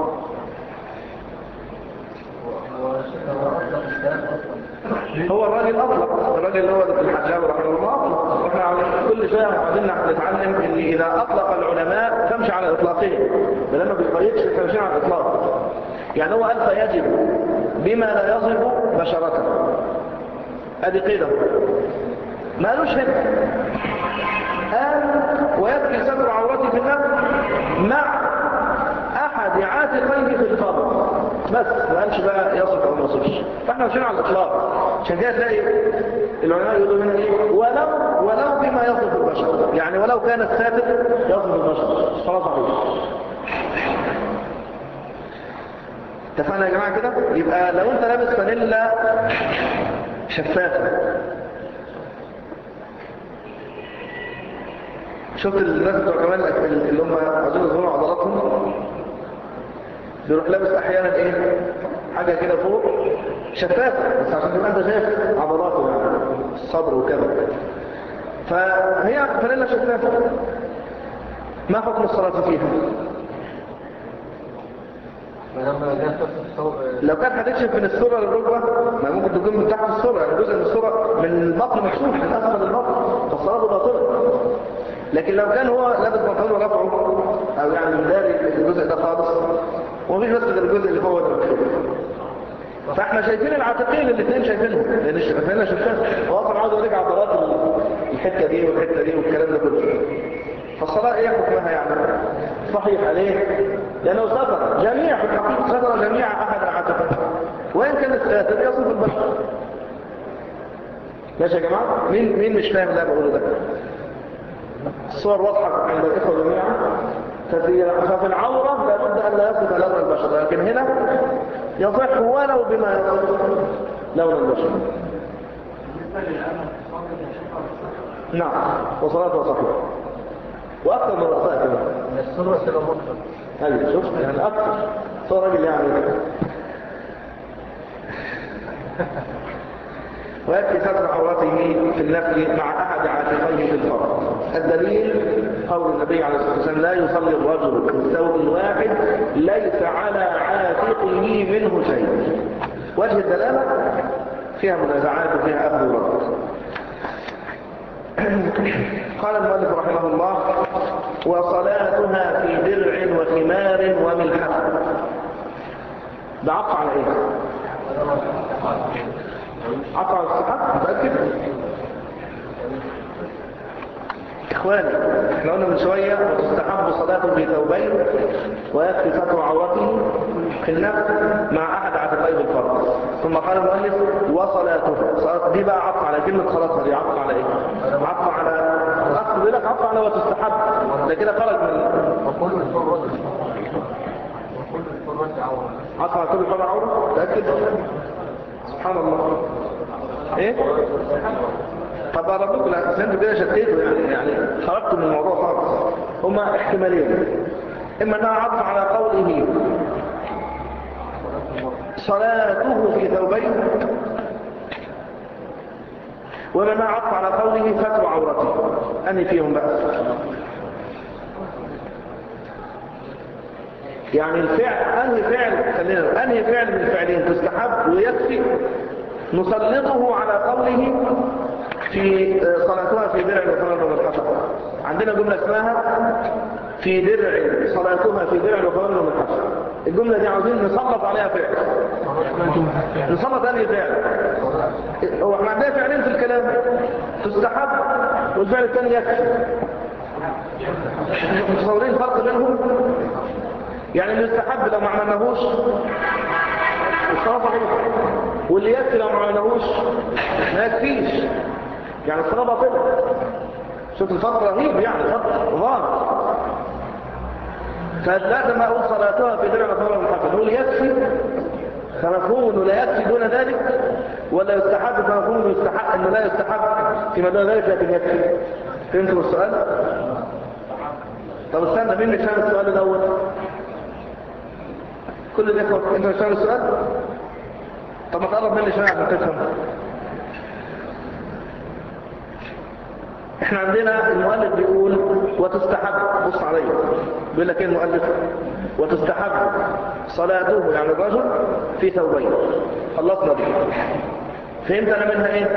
C: هو الشيخ هو أطلق الكلام أصلا
A: هو الراجل اطلق الراجل اللي هو الحجاب رحمه الله اطلق واحنا عاوزين كل شويه عايزين نتعلم ان اذا اطلق العلماء تمشي على اطلاقهم ده لما بيقيدش احنا ماشيين على الاطلاق يعني هو قال فيجب بما لا يصف بشرته ادي قيده ما قالوش هنا قال ويبكي ستر عورتي في النفس مع احد عاتقيه في الفضل بس ما قالش بقى يصف او ما يصفش فاحنا ماشيين على الاطلاق عشان كده تلاقي العلماء يقولوا هنا ايه ولو ولو بما يصف البشر يعني ولو كان الساتر يصف البشر صلاه صحيح اتفقنا يا جماعه كده يبقى لو انت لابس فانيلا شفافه شفت الناس بتوع كمان اللي هم عايزين يظهروا عضلاتهم بيروح لابس احيانا ايه حاجه كده فوق شفافه بس عشان تبقى انت شايف عضلاته يعني الصدر وكذا فهي فانيلا شفافه ما حكم الصلاه فيها
C: فلما جاء الصوت
A: لو كانت هتكشف من السرة للركبة ما ممكن تكون من تحت السرة يعني جزء من السرة من البطن مكشوف من أسفل البطن فالصلاة باطلة لكن لو كان هو لابس بنطلون ورفعه او يعني مداري الجزء ده خالص ومفيش بس غير الجزء اللي هو ده مكشوف فاحنا شايفين العاتقين الاثنين شايفينهم لان احنا شايفين هو اصلا عاوز يوريك عضلات الحته دي والحته دي والكلام ده كله فالصلاه ايه حكمها يعني صحيح ليه لانه ستر جميع في الحقيقه ستر جميع احد العاتقين وان كان الساتر يصف البشر ماشي يا جماعه مين مين مش فاهم اللي انا بقوله ده الصور واضحه عند الاخوه جميعا ففي ففي العوره لابد ان لا يصف لون البشر لكن هنا يصح ولو بما يصف لون البشر نعم وصلاته صحيحه واكثر من رأسها كده
C: من السنة تبقى مطلق
A: هذه شوف يعني اكثر صار راجل يعني ويأتي ستر عورته في النفل مع أحد عاتقيه في الفرق الدليل قول النبي عليه الصلاة والسلام لا يصلي الرجل في ثوب واحد ليس على عاتقه منه شيء وجه الدلالة فيها منازعات وفيها أخذ ورد قال المؤلف رحمه الله وصلاتها في درع وخمار وملحف ده عطف على ايه عطف على الصحة متأكد إخواني احنا قلنا من شوية وتستحب صلاة في ثوبين ويكفي ستر عورته في النفس مع أحد عاتقيه بالفرض ثم قال المؤلف وصلاته صلاة دي بقى عطف على كلمة صلاتها دي عطف على ايه عطف على أخذ لك عطف على وتستحب ده كده خرج من
C: وكل الفرد وكل الفرد عورة
A: عطف على كل فرع عورة تأكد سبحان الله ايه طب ربكم لا انتوا كده شتيتوا يعني يعني خرجتوا من الموضوع خالص هما احتمالين اما انها عطف على قوله صلاته في ثوبين وما انها عطف على قوله فتر عورته اني فيهم بقى يعني الفعل انهي فعل خلينا انهي فعل من الفعلين تستحب ويكفي نسلطه على قوله في صلاتها في درع وثمن وملحفة عندنا جملة اسمها في درع صلاتها في درع وثمن وملحفة الجملة دي عاوزين نسلط عليها فعل نسلط انهي فعل هو احنا عندنا فعلين في الكلام تستحب والفعل الثاني يكفي متصورين الفرق بينهم يعني اللي يستحب لو ما عملناهوش الصلاة صحيحة واللي يكفي لو ما عملناهوش ما يكفيش يعني الصلاة باطلة شوف الفرق رهيب يعني فرق ظاهر فلازم اقول صلاتها في درع مثلا المحفظ نقول يكفي فمفهوم انه لا يكفي دون ذلك ولا يستحب فمفهوم انه يستحق انه لا يستحب فيما دون ذلك لكن يكفي فهمتوا السؤال طب استنى مين مش فاهم السؤال الاول كل الاخوه انت مش فاهم السؤال طب ما تقرب مني شويه عشان تفهم احنا عندنا المؤلف بيقول وتستحب بص عليا بيقول لك ايه المؤلف وتستحب صلاته يعني الرجل في ثوبين خلصنا دي فهمت انا منها ايه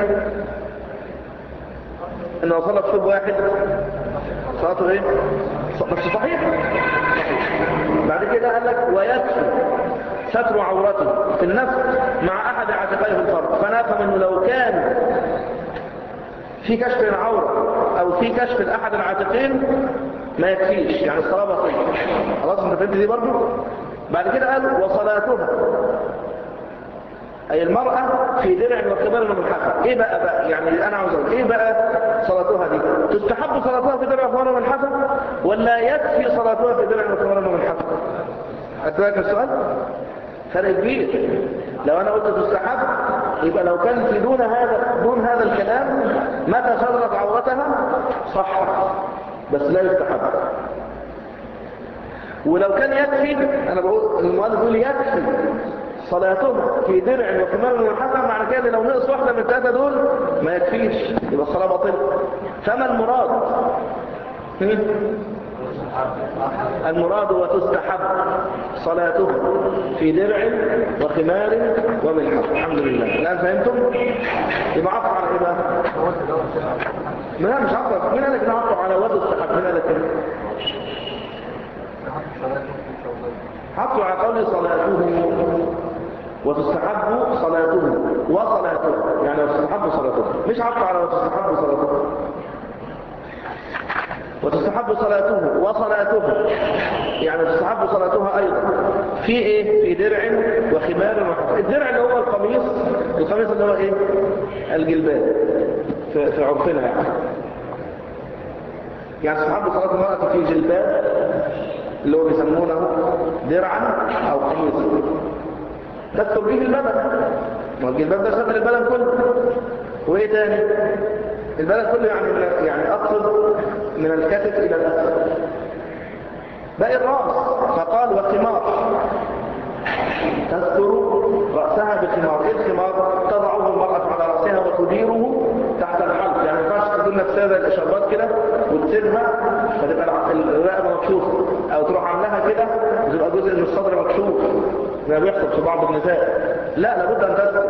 A: انه صلى في ثوب واحد صلاته ايه بس صحيح بعد كده قال لك ويكفي ستر عورته في النفس مع احد عاتقيه الفرد فنفهم انه لو كان في كشف العورة او في كشف احد العاتقين ما يكفيش يعني الصلاة بطيئة خلاص انت فهمت دي برضو بعد كده قال وصلاتها اي المرأة في درع وكبار ومنحفة ايه بقى بقى يعني انا عاوز اقول ايه بقى صلاتها دي تستحب صلاتها في درع وكبار ومنحفة ولا يكفي صلاتها في درع وكبار ومنحفة اتراك السؤال فرق كبير لو انا قلت تستحب يبقى لو كان في دون هذا دون هذا الكلام متى صدرت عورتها صح بس لا يستحب ولو كان يكفي انا بقول المؤلف بيقول يكفي صلاته في درع وكمال ومنحفة معنى كده لو نقص واحدة من الثلاثة دول ما يكفيش يبقى الصلاة باطلة فما المراد هم؟ المراد وتستحب صلاته في درع وخمار وملحف الحمد لله الآن فهمتم؟ يبقى عطف على إيه بقى؟
C: الوقت الأول تسعة
A: لا مش عطف مين قال لك إنه عطف على وجه الصحاب مين قال لك كده
C: حتى صلاة في التوبة
A: حطوا على قول صلاته وتستحب صلاته وصلاته يعني وتستحب صلاته مش حطوا على وتستحب صلاته وتستحب صلاته وصلاته يعني تستحب صلاتها أيضا في إيه؟ في درع وخمار وحفظ الدرع اللي هو القميص القميص اللي هو إيه؟ الجلباب في, في عرفنا يعني يعني تستحب صلاة المرأة في جلباب اللي هو بيسمونه درعا أو قميصا تستر به البدن ما الجلباب ده شمل البدن كله وايه تاني البدن كله يعني يعني اقصد من الكتف الى الاسفل باقي الراس فقال وخمار تستر راسها بخمار ايه الخمار تضعه المراه على راسها وتديره تحت الحلق يعني ما ينفعش تدير نفسها زي الاشارات كده وتسيبها فتبقى الرقبه مكشوفه او تروح عاملاها كده وتبقى جزء من الصدر مكشوف زي ما بيحصل في بعض النساء لا لابد ان تستر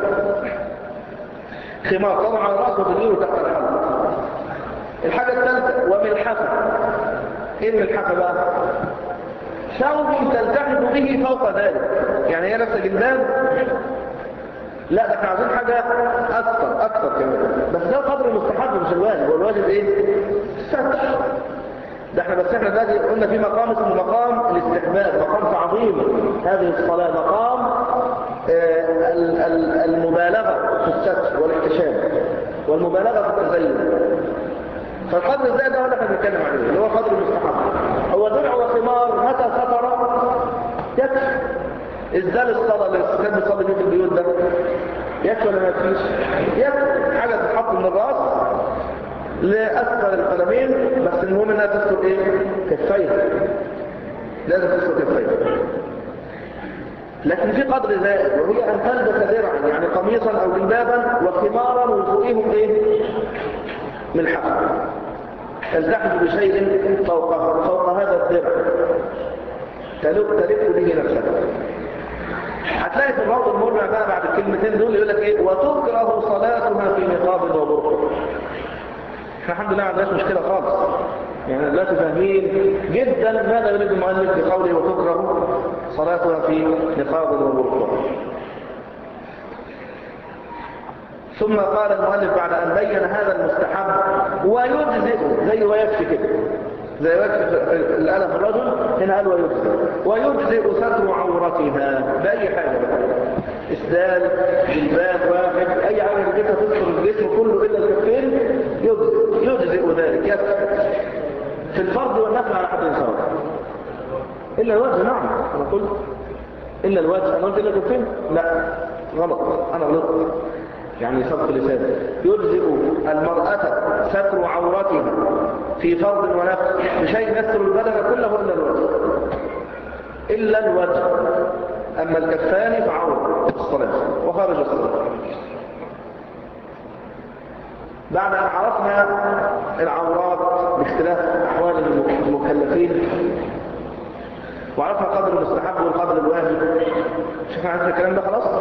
A: خمار طبعا على الراس وتديره تحت الحلق الحاجه الثالثه وملحفه ايه الملحفه بقى ثوب تلتحف به فوق ذلك يعني هي نفس الجلباب لا ده احنا عايزين حاجه اكثر اكثر كمان بس ده قدر المستحب مش الواجب هو الواجب ايه الستر ده احنا بس احنا دلوقتي قلنا في مقام اسمه مقام الاستحباب مقام تعظيم هذه الصلاه مقام آه ال- ال- المبالغه في الستر والاحتشام والمبالغه في التزين فالقدر الزائد ده هو اللي احنا بنتكلم عليه اللي هو قدر المستحب هو درع وخمار متى ستر يكفي ازدال الصلاه اللي الستات بيصلي فيه في البيوت ده يكفي ولا ما يكفيش يكفي حاجه تتحط من الراس لاسفل القدمين بس المهم انها تستر ايه كفيها لازم تستر كفيها لكن في قدر زائد وهي ان تلبس درعا يعني قميصا او جلبابا وخمارا وفوقهم ايه ملحفه تلتحف بشيء فوق فوق هذا الدرع تلف تلف به نفسها هتلاقي في الروض المرمع بقى بعد الكلمتين دول يقول لك ايه وتكره صلاتها في نقاب وبرقع احنا الحمد لله ما عندناش مشكله خالص يعني دلوقتي فاهمين جدا ماذا يريد المؤلف بقوله وتكره صلاتها في نقاب وبرقع ثم قال المؤلف بعد أن بين هذا المستحب ويجزئ زي ويكفي كده زي ويكفي في الألف الرجل هنا قال ويجزئ ويجزئ ستر عورتها بأي حاجة بقى. إسدال جلباب واحد أي حاجة جديدة تذكر الجسم كله إلا الكفين يجزئ يجزئ ذلك يكفي في الفرض والنفل على حد سواء إلا الوجه نعم أنا قلت إلا الوجه أنا قلت إلا الكفين لا غلط أنا غلطت يعني سبق لسان يجزئ المرأة ستر عورتها في فرض ونفس بشيء يستر البدن كله إلا الوجه إلا الوجه أما الكفان فعورة الصلاة وخارج الصلاة بعد أن عرفنا العورات باختلاف أحوال المكلفين وعرفنا قدر المستحب والقدر الواجب شوفنا عرفنا الكلام ده خلاص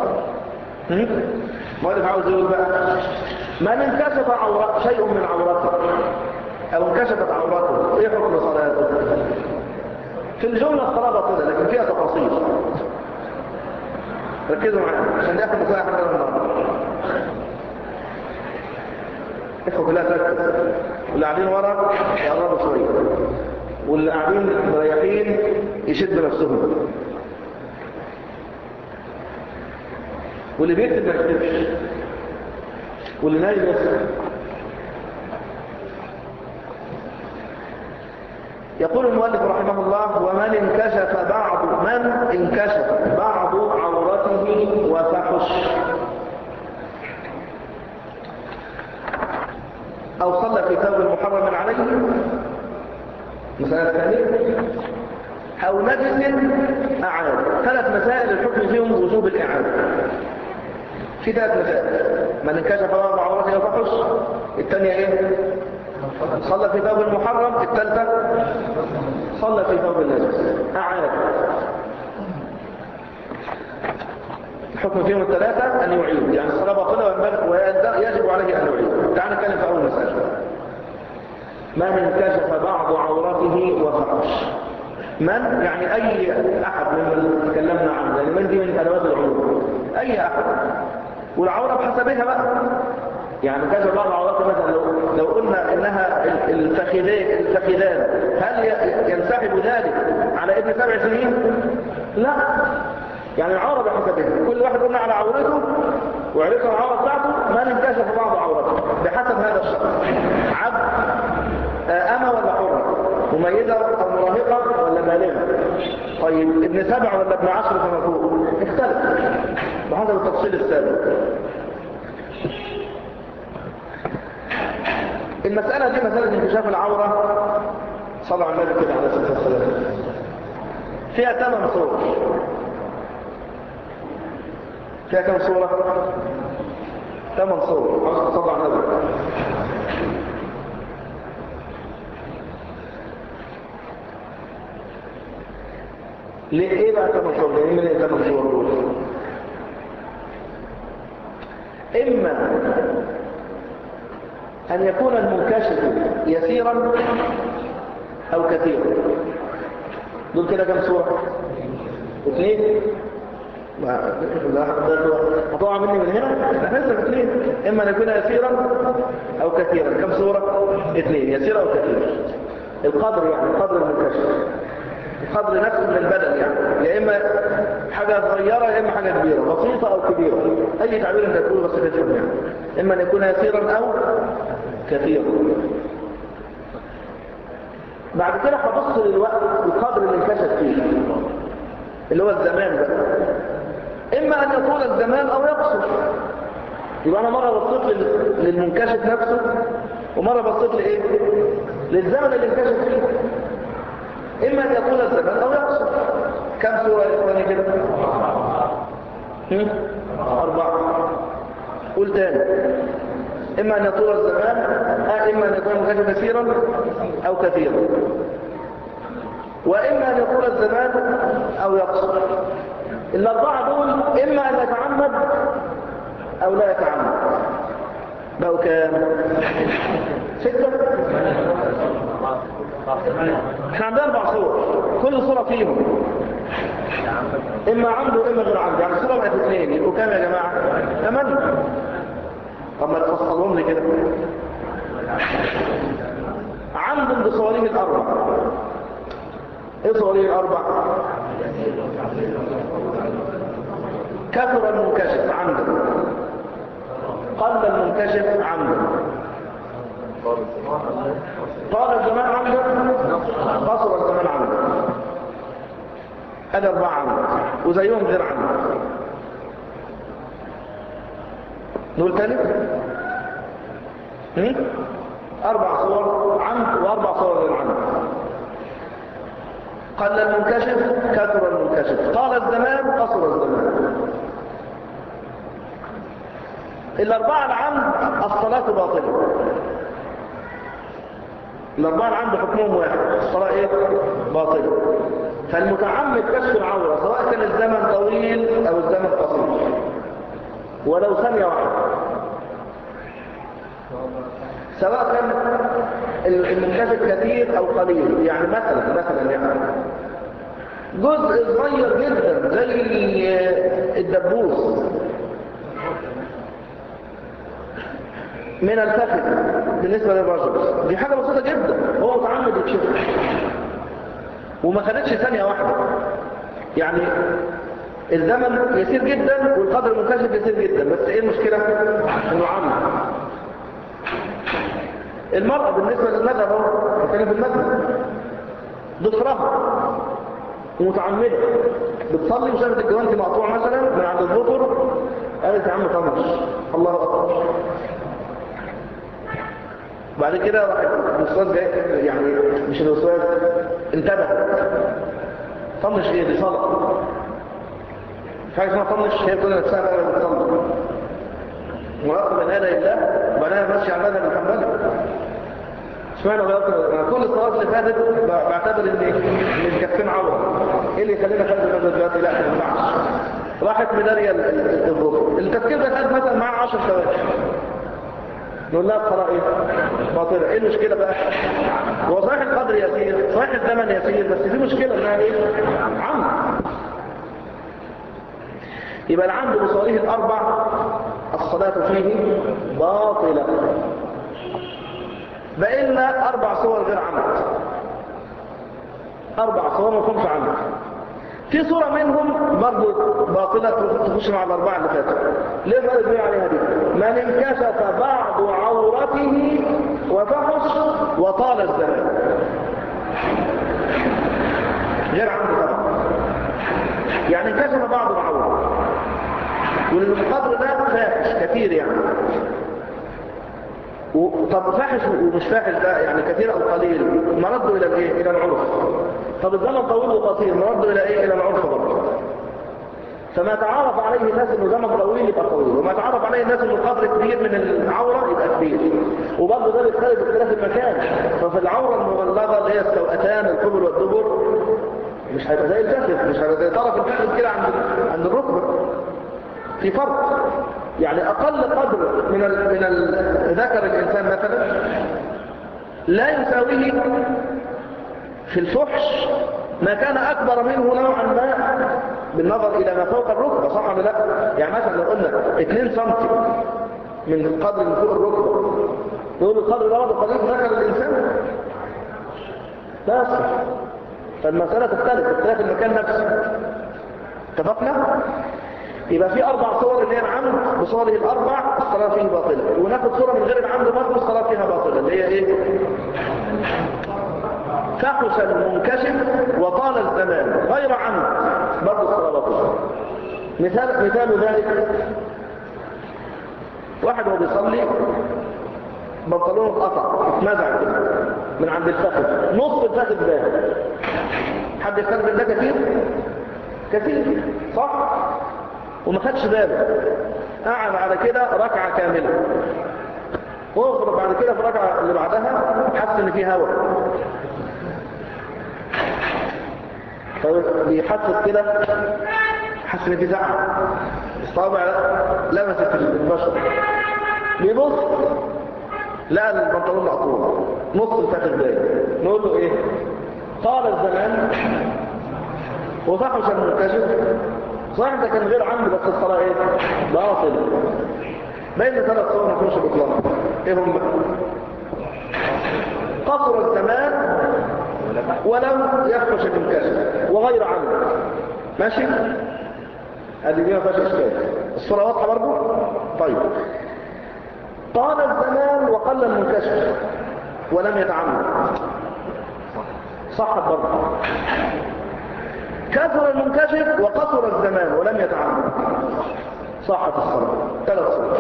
A: مؤلف عاوز يقول بقى من انكشف عورات شيء من عورته او انكشفت عورته ايه حكم صلاته في الجملة الصلاة باطلة لكن فيها تفاصيل ركزوا معايا عشان ده اخر مساحة حتى النهارده اخوة كلها تركز واللي قاعدين ورا يقربوا شوية واللي قاعدين مريحين يشدوا نفسهم واللي بيكتب ما يكتبش واللي نايم يسمع يقول المؤلف رحمه الله ومن انكشف بعض من انكشف بعض عورته وفحش او صلى في ثوب محرم عليه مسألة ثانية او نجس اعاد ثلاث مسائل الحكم فيهم وجوب الاعاده في ثلاث مسائل من انكشف بعض عورته وفحش الثانية ايه صلى في ثوب المحرم الثالثة صلى في ثوب النجس أعاد الحكم فيهم الثلاثة أن يعيد يعني الصلاة باطلة وينبغي- ويجب عليه أن يعيد تعال نتكلم في أول مسألة من انكشف بعض عورته وفرش من يعني أي أحد ممن تكلمنا عنه يعني من دي من أدوات العموم أي أحد والعورة بحسبها بقى يعني كشف بعض العورات مثلا لو, لو قلنا إنها ال- الفخذين الفخذان هل ي- ينسحب ذلك على ابن سبع سنين؟ لا يعني العورة بحسبها كل واحد قلنا على عورته وعرفنا العورة بتاعته من انكشف بعض عورته بحسب هذا الشخص عبد آه، أما ولا حرة مميزة أو مراهقة ولا بالغة طيب ابن سبع ولا ابن عشر فما فوق اختلف بحسب التفصيل السابق المسألة دي مسألة انكشاف العورة صلى على النبي كده عليه الصلاة والسلام فيها ثمان صور فيها كم صورة؟ ثمان صور عاوز تصلى على النبي ليه ايه بقى ثمان صور؟ جايين من ايه ثمان صور دول؟ اما ان يكون المنكشف يسيرا او كثيرا دول كده كم صورة؟ اثنين ما لا هتقع مني من هنا احنا لسه في اثنين اما ان يكون يسيرا او كثيرا كم صورة؟ اثنين يسير او كثير القدر يعني قدر المنكشف القدر نفسه من البدن يعني يا اما حاجة صغيرة يا اما حاجة كبيرة بسيطة او كبيرة اي تعبير انت تقوله بس تفهم يعني اما ان يكون يسيرا او كثيرا بعد كده هبص للوقت القدر اللي انكشف فيه اللي هو الزمان ده اما ان يطول الزمان او يقصر يبقى انا مره بصيت لل- للمنكشف نفسه ومره بصيت لايه للزمن اللي انكشف فيه اما ان يطول الزمان او يقصر كم سوره يا اخواني كده هم؟ اربعه قول تاني اما ان يطول الزمان آه اما ان يكون المنكشف كثيرا او كثيرا وإما أن يطول الزمان أو يقصر الأربعة دول إما أن يتعمد أو لا يتعمد بقوا كام؟ ستة؟ احنا عندنا أربع صور كل صورة فيهم إما عمد وإما غير عمد يعني الصورة بقت اثنين يبقوا كام يا جماعة؟ ثمانية طب ما تفصلهم لي كده عمد بصواريه الأربع ايه صوريه الاربع كثر المنكشف عمدا قل المنكشف عمدا طال الزمان عمدا قصر الزمان عمدا هذا اربعة عمد وزيهم غير عمد نقول تاني هم؟ اربع صور عمد واربع صور غير عمد قل المنكشف كثر المنكشف طال الزمان قصر الزمان الأربعة العمد الصلاة باطلة الأربعة العمد حكمهم واحد الصلاة إيه؟ باطلة فالمتعمد كشف العورة سواء كان الزمن طويل أو الزمن قصير ولو ثانية واحدة سواء كان المنكشف كثير أو قليل يعني مثلا مثلا يعني جزء صغير جدا زي الدبوس من الفخذ بالنسبة للرجل دي حاجة بسيطة جدا هو متعمد يكشف وما خدتش ثانية واحدة يعني الزمن يسير جدا والقدر المنكشف يسير جدا بس ايه المشكلة انه عمد المرأة بالنسبة للمذهب اهو بتكلم في المذهب ضفرها ومتعمدة بتصلي وشافت الجوانتي مقطوع مثلا من عند الظفر قالت يا عم طنش الله أكبر بعد كده راح الوسواس جاي يعني مش الوسواس انتبهت طنش ايه دي صلاة في حاجة اسمها طنش هي كل نفسها بقى بتصلي مراقب من هذا الله وبعدها ماشي على مذهب الحنبلي اشمعنى غيرت انا كل الصلاه اللي فاتت بعتبر ان ان الكفين عوره ايه اللي يخلينا خلف المذهب دلوقتي لا ما ينفعش راح راحت مدارية ال- ال- الظهر التفكير ده خد مثلا معاه 10 ثواني نقول لها الصلاة ايه؟ باطلة ايه المشكلة بقى؟ هو صحيح القدر يسير صحيح الزمن يسير بس في مشكلة انها ايه؟ عمد يبقى العمد بصالح الأربع الصلاة فيه باطلة بقينا أربع صور غير عمد أربع صور ما يكونش عمد في صورة منهم برضو باطلة تخش مع الأربعة اللي فاتوا ليه ما يدوي عليها دي من انكشف بعض عورته وفحش وطال الزمان غير عمد طبعا يعني انكشف بعض العورة والقدر ده فاحش كثير يعني و- طب فاحش ومش فاحش ده يعني كثير او قليل مرده الى الايه الى العرف طب الزمن طويل وقصير مرده الى ايه الى العرف برضه فما تعرف عليه الناس انه زمن طويل يبقى طويل وما تعرف عليه الناس انه قدر كبير من العوره يبقى كبير وبرضه ده بيختلف باختلاف المكان ففي العوره المبلغه اللي هي السوأتان القبل والدبر مش هيبقى زي الجسد مش هيبقى زي طرف الجسد كده عند عند الركبه في فرق يعني أقل قدر من ال... من ال... ذكر الإنسان مثلا لا يساويه في الفحش ما كان أكبر منه نوعا ما بالنظر إلى ما فوق الركبة صح ولا لا؟ يعني مثلا لو قلنا 2 سم من القدر من فوق الركبة نقول القدر ده برضه قليل ذكر الإنسان لا يصح فالمسألة تختلف باختلاف المكان نفسه اتفقنا؟ يبقى في أربع صور اللي هي العمد بصوره الأربع الصلاة فيه باطلة وناخد صورة من غير العمد برضه الصلاة فيها باطلة اللي هي إيه؟ فحش المنكشف وطال الزمان غير عمد برضه الصلاة باطلة مثال مثال ذلك واحد وهو بيصلي بنطلونه اتقطع اتمزع كده من عند الفخذ نص الفخذ بان حد يستخدم ده كتير كتير صح وما خدش باله قعد على كده ركعة كاملة واخرج بعد كده في الركعة اللي بعدها حس ان في هواء فبيحسس كده حس ان في زعل الصابع لمست البشر بيبص لقى البنطلون مقطوع نص الفخذ باين نقول له ايه طال الزمان وفحش المنكشف صحيح ده كان غير عمد بس الصلاة ايه باطل بين ثلاث صور ما كانش بطلان ايه هم قصر الزمان ولم يفحش المنكشف وغير عمد ماشي هذه دي ما فيهاش اشكال الصورة واضحة برضو طيب طال الزمان وقل المنكشف ولم يتعمد صحت برضو كثر المنكشف وقصر الزمان ولم يتعمد صحت الصلاة ثلاث صور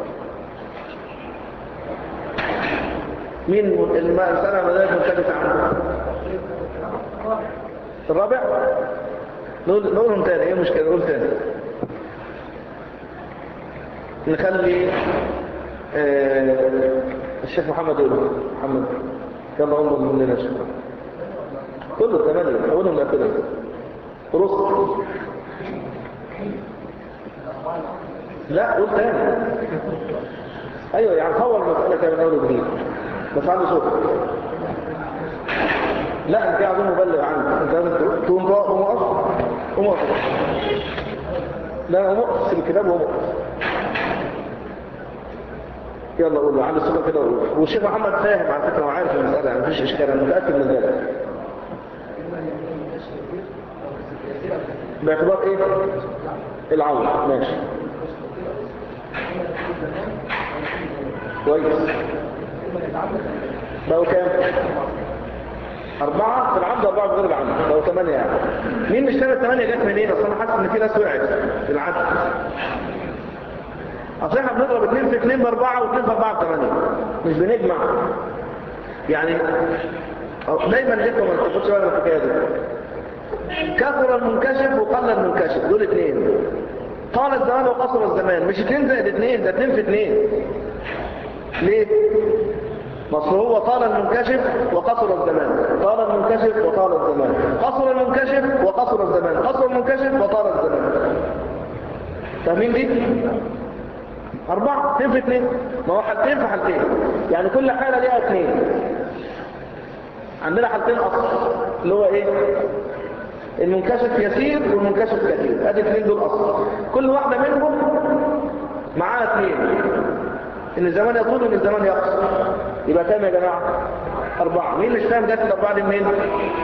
A: مين المسألة مدارك منكشفة عنه الرابع نقول نقولهم تاني ايه المشكلة نقول تاني نخلي آه الشيخ محمد يقول محمد كما عمر مننا الشيخ كله ثمانية أولهم لا كده رصد لا قول تاني ايوه يعني طور المسألة كده من اول وجديد بس عنده صوت لا انت عايزين مبلغ عنك انت لازم تقوم بقى قوم اقف قوم اقف لا قوم اقف سيب الكتاب وقوم اقف يلا قول له عنده صوت كده قول والشيخ محمد فاهم على فكره وعارف المسألة يعني مفيش اشكال انا متأكد من ذلك باعتبار ايه العون ماشي كويس بقوا كام أربعة في العمد أربعة في غير العمد بقوا ثمانية يعني مين مش فاهم الثمانية جت منين أصل أنا حاسس إن في ناس وقعت في العدد أصل إحنا بنضرب اثنين في اثنين بأربعة واثنين في أربعة بثمانية مش بنجمع يعني دايما الإخوة ما تاخدش بالك من الحكاية دي كثر المنكشف وقل المنكشف دول اثنين طال الزمان وقصر الزمان مش اثنين زائد اثنين ده اثنين في اثنين ليه مصر هو طال المنكشف وقصر الزمان طال المنكشف وطال الزمان قصر المنكشف وقصر الزمان قصر المنكشف وطال الزمان فاهمين دي أربعة اثنين في اثنين ما هو حالتين في حالتين يعني كل حالة ليها اثنين عندنا حالتين أصل اللي هو إيه المنكشف يسير والمنكشف كثير ادي اثنين دول أصل كل واحدة منهم معاها اثنين ان الزمان يطول وان الزمان يقصر يبقى كام يا جماعة أربعة مين مش فاهم جت الأربعة دي منين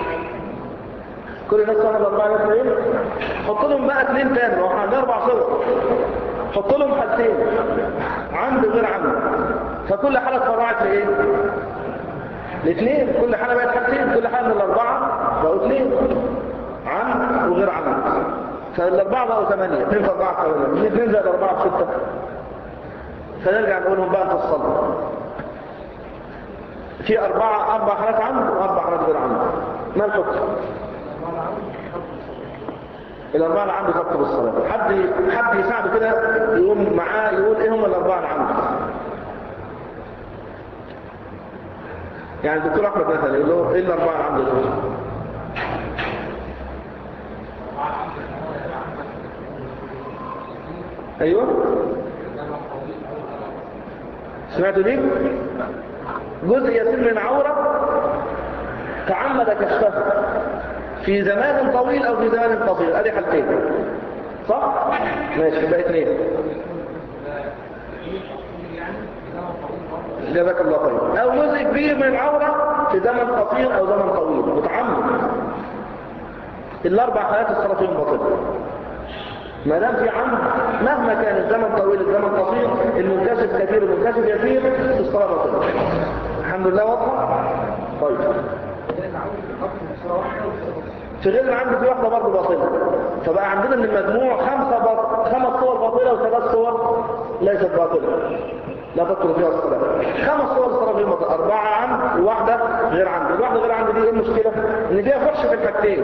A: كل الناس فاهم الأربعة دي منين حط لهم بقى اثنين تاني ما هو احنا عندنا أربع صور حط لهم حالتين عمد وغير عمد فكل حالة اتفرعت لإيه الاثنين كل حالة بقت حالتين كل حالة من الأربعة بقوا اثنين عمد وغير عمد فالأربعة بقوا ثمانية اثنين في أربعة ثمانية اثنين زائد أربعة في ستة فنرجع نقولهم بقى نفصلهم في أربعة أربع حالات عمد وأربع حالات غير عمد ما الحكم؟ الأربعة العمد خط بالصلاة حد حد يساعده كده يقوم معاه يقول إيه هم الأربعة العمد يعني الدكتور أحمد مثلا يقول له إيه الأربعة العمد دول؟ أيوه سمعتوا دي؟ جزء يسير من عورة تعمد كشفها في زمان طويل او في زمان قصير ادي حالتين صح ماشي بقى اثنين جزاك الله خير او جزء كبير من العوره في زمن قصير او زمن طويل متعمد الاربع حالات الصلاه فيهم باطله ما دام في عمد مهما كان الزمن طويل الزمن قصير المنكشف كثير المنكشف يسير الصلاه باطله الحمد لله واضحه طيب في غير العمد في واحدة برضه باطلة فبقى عندنا من المجموع خمسة بط... خمس صور باطلة وثلاث صور ليست باطلة لا تدخل فيها الصلاة خمس صور الصلاة فيهم باطلة أربعة عمد وواحدة غير عمد الواحدة غير عمد دي ايه المشكلة؟ إن فيها فحش في الحاجتين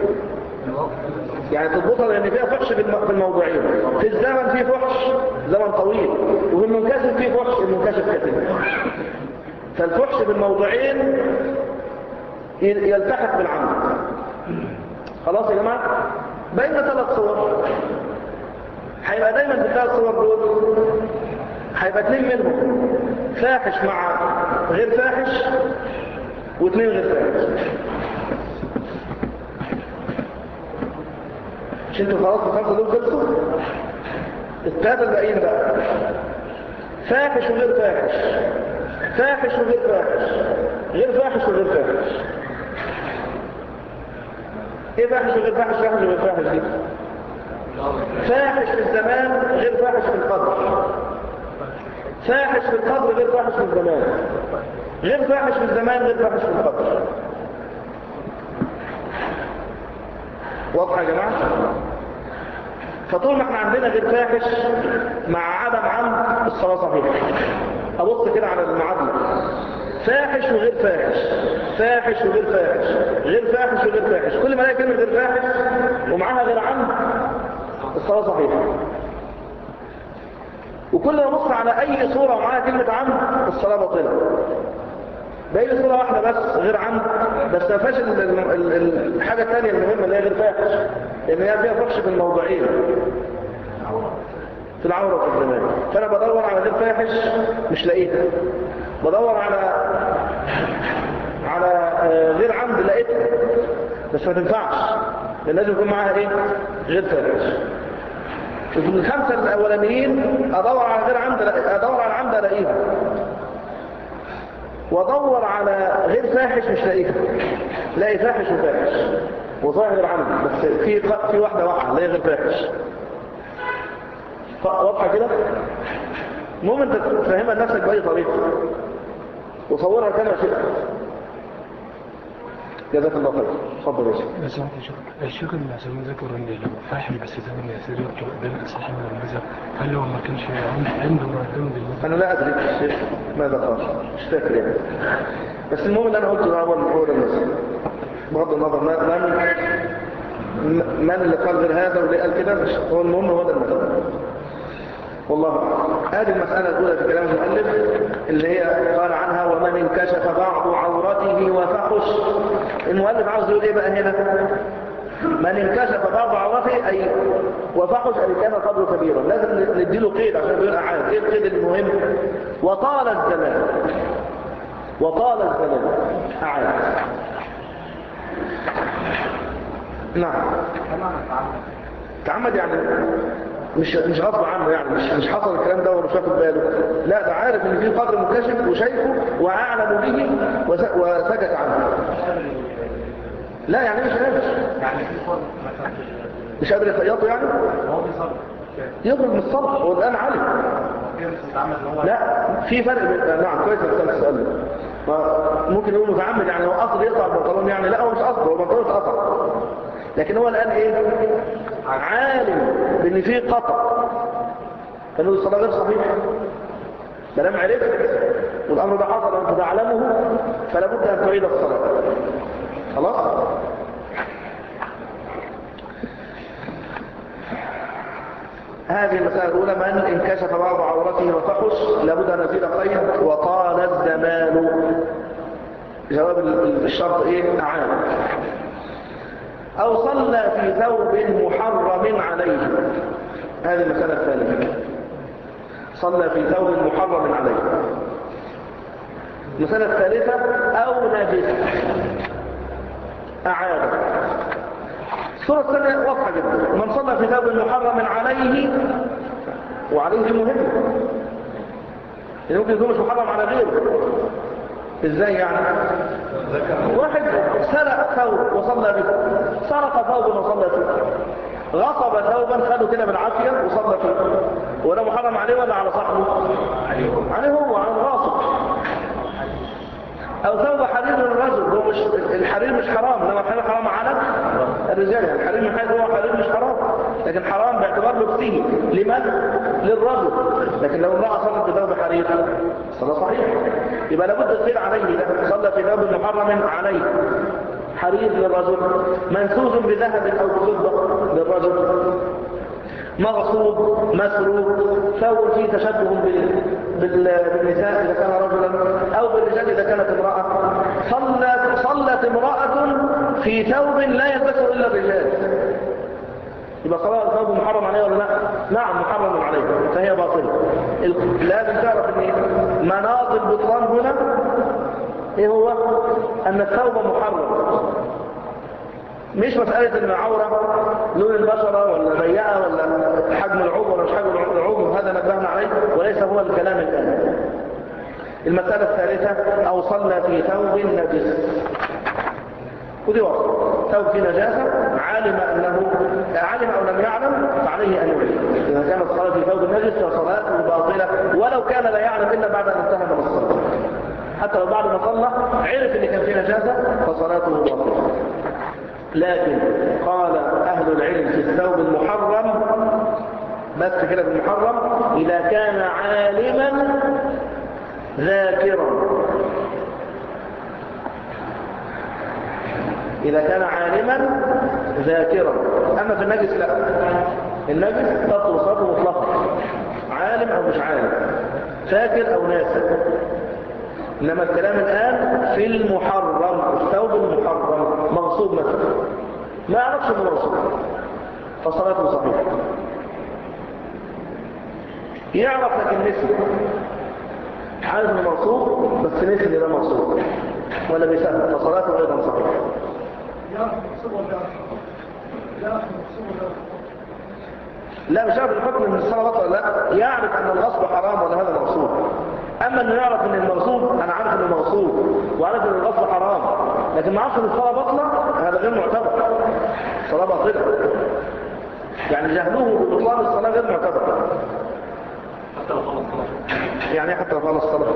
A: يعني تضبطها لأن فيها فحش في الم- في الموضوعين في الزمن فيه فحش زمن طويل وفي المنكشف فيه فحش المنكشف كثير فالفحش في الموضوعين يلتحق بالعمد خلاص يا جماعة بين ثلاث صور هيبقى دايما في الثلاث صور دول هيبقى اثنين منهم فاحش مع غير فاحش واثنين غير فاحش مش انتوا خلاص الخمسة دول خلصوا الثلاثة الباقيين بقى فاحش وغير فاحش فاحش وغير فاحش غير فاحش وغير فاحش ايه فاحش وغير فاحش فاحش وغير فاحش دي فاحش في الزمان غير فاحش في القدر فاحش في القدر غير فاحش في الزمان غير فاحش في الزمان غير فاحش في القدر واضحه يا جماعه فطول ما احنا عندنا غير فاحش مع عدم عمد الصلاه صحيحه ابص كده على المعادله فاحش وغير فاحش فاحش وغير فاحش غير فاحش وغير فاحش كل ما الاقي كلمه غير فاحش ومعاها غير عمد الصلاه صحيحه وكل ما ابص على اي صوره ومعاها كلمه عمد الصلاه باطله باقي لي صوره واحده بس غير عمد بس ما فيهاش ال- ال- ال- الحاجه الثانيه المهمه اللي هي غير فاحش لان هي فيها فحش في الموضوعين في العورة في الزمان فأنا بدور على غير فاحش مش لاقيها بدور على على آه، غير عمد لقيتها بس ما تنفعش لأن لازم يكون معاها ايه غير فاحش في الخمسة الأولانيين أدور على غير عمد أدور على عمد ألاقيها وأدور على غير فاحش مش لاقيها لاقي فاحش وفاحش وظاهر عمد بس في في واحدة واحدة اللي هي غير فاحش واضحة كده المهم انت تفهمها لنفسك بأي طريقة وصورها كما شئت جزاك الله خير اتفضل يا شيخ
D: بس هو الشيخ الشيخ المعصوم ذكر ان لو فاحم بس زمن يسير يبقى قدام صاحب المذهب هل لو ما كانش عنده معلومه بالمذهب
A: انا لا ادري الشيخ ماذا قال مش فاكر يعني بس المهم اللي انا قلته ده هو هو ده المسألة بغض النظر من من من اللي قال غير هذا واللي قال كده مش هو المهم هو ده المسألة والله أعلم. هذه المسألة الأولى في كلام المؤلف اللي هي قال عنها ومن انكشف بعض عورته وفحش المؤلف عاوز يقول ايه بقى هنا من انكشف بعض عورته أي وفحش أي كان القدر كبيرا لازم نديله قيد عشان يقول أعاد إيه القيد المهم وطال الزمان وطال الزمان أعاد نعم تعمد يعني مش مش غصب عنه يعني مش مش حصل الكلام ده ومش واخد باله لا ده عارف ان في قدر مكتشف وشايفه واعلم به وس- وسكت عنه لا يعني مش قادر
C: يعني في فرق مثلا
A: مش قادر يخيطه يعني
C: هو بيصرف
A: يخرج من الصبح هو الان علم
C: كده مش متعمد ان هو
A: لا في فرق بين نعم كويس انك سالت السؤال ده ما- ممكن يقول متعمد يعني هو قصد يقطع البنطلون يعني لا هو مش قصد هو البنطلون اتقطع لكن هو الان ايه عالم بان فيه قطع فانه الصلاه غير صحيحه ما دام عرفت والامر ده حصل وانت تعلمه فلا بد ان تعيد الصلاه خلاص هذه المسألة الأولى من انكشف بعض عورته وفحش لابد أن نزيد قيد وطال الزمان جواب الشرط إيه؟ أعاد أو صلى في ثوب محرم عليه هذه المسألة الثالثة صلى في ثوب محرم عليه المسألة الثالثة أو نجس أعاد الصورة الثانية واضحة جدا من صلى في ثوب محرم عليه وعليه مهم يعني ممكن يكون مش محرم على غيره ازاي يعني واحد سرق ثوب وصلى به سرق ثوبا وصلى فيه غصب ثوبا خده كده بالعافية وصلى فيه وده محرم عليه ولا على صاحبه عليه هو على الغاصب او ثوب حرير للرجل هو مش الحرير مش حرام انما الحرير حرام على الرجال يعني الحرير من حيث هو حرير مش حرام لكن حرام باعتبار لبسه لمن للرجل لكن لو امرأة صلت بثوب حرير صلاة صحيح يبقى لابد الخير عليه ده صلى في ثوب محرم عليه حرير للرجل منسوج بذهب او بفضة للرجل مغصوب مسروق ثوب فيه تشبه بال... بال... بالنساء إذا كان رجلا أو بالرجال إذا كانت امرأة صلت, صلت امرأة في ثوب لا يلبسه إلا الرجال يبقى صلاة ثوب محرم عليه ولا لا؟ نعم محرم عليه فهي باطلة ال- لازم تعرف ان مناط البطلان هنا ايه هو؟ ان الثوب محرم مش مسألة ان العورة لون البشرة ولا ضيقة ولا حجم العوب ولا مش حجم العوب هذا نبهنا عليه وليس هو الكلام الآن المسألة الثالثة أو صلى في ثوب نجس ودي واضحة ثوب في نجاسة علم أنه علم أو لم يعلم فعليه أن يعيد إذا كانت الصلاة في ثوب نجس فصلاته باطلة ولو كان لا يعلم إلا بعد أن انتهى من الصلاة حتى لو بعد ما صلى عرف ان كان في نجاسة فصلاته باطلة لكن قال أهل العلم في الثوب المحرم بس كده بالمحرم إذا كان عالما ذاكرا إذا كان عالما ذاكرا أما في النجس لا النجس تطل صفه مطلقا عالم أو مش عالم فاكر أو ناسي إنما الكلام الآن في المحرم الثوب المحرم مغصوب مثلا ما يعرفش انه مغصوب فصلاته صحيحة يعرف لكن نسي عارف انه مغصوب بس نسي ان ده مغصوب ولا بيسأل فصلاته أيضا صحيحة لا مش عارف الحكم ان الصلاة بطل لا يعرف ان الغصب حرام ولا هذا مغصوب اما انه يعرف ان المغصوب انا عارف انه مغصوب وعارف ان الغصب حرام لكن ما عرفش ان الصلاة بطلة هذا غير معتبر الصلاة باطلة يعني جهله ببطلان الصلاة غير معتبر
C: حتى لو خلص صلاة
A: يعني إيه حتى لو خلص الصلاة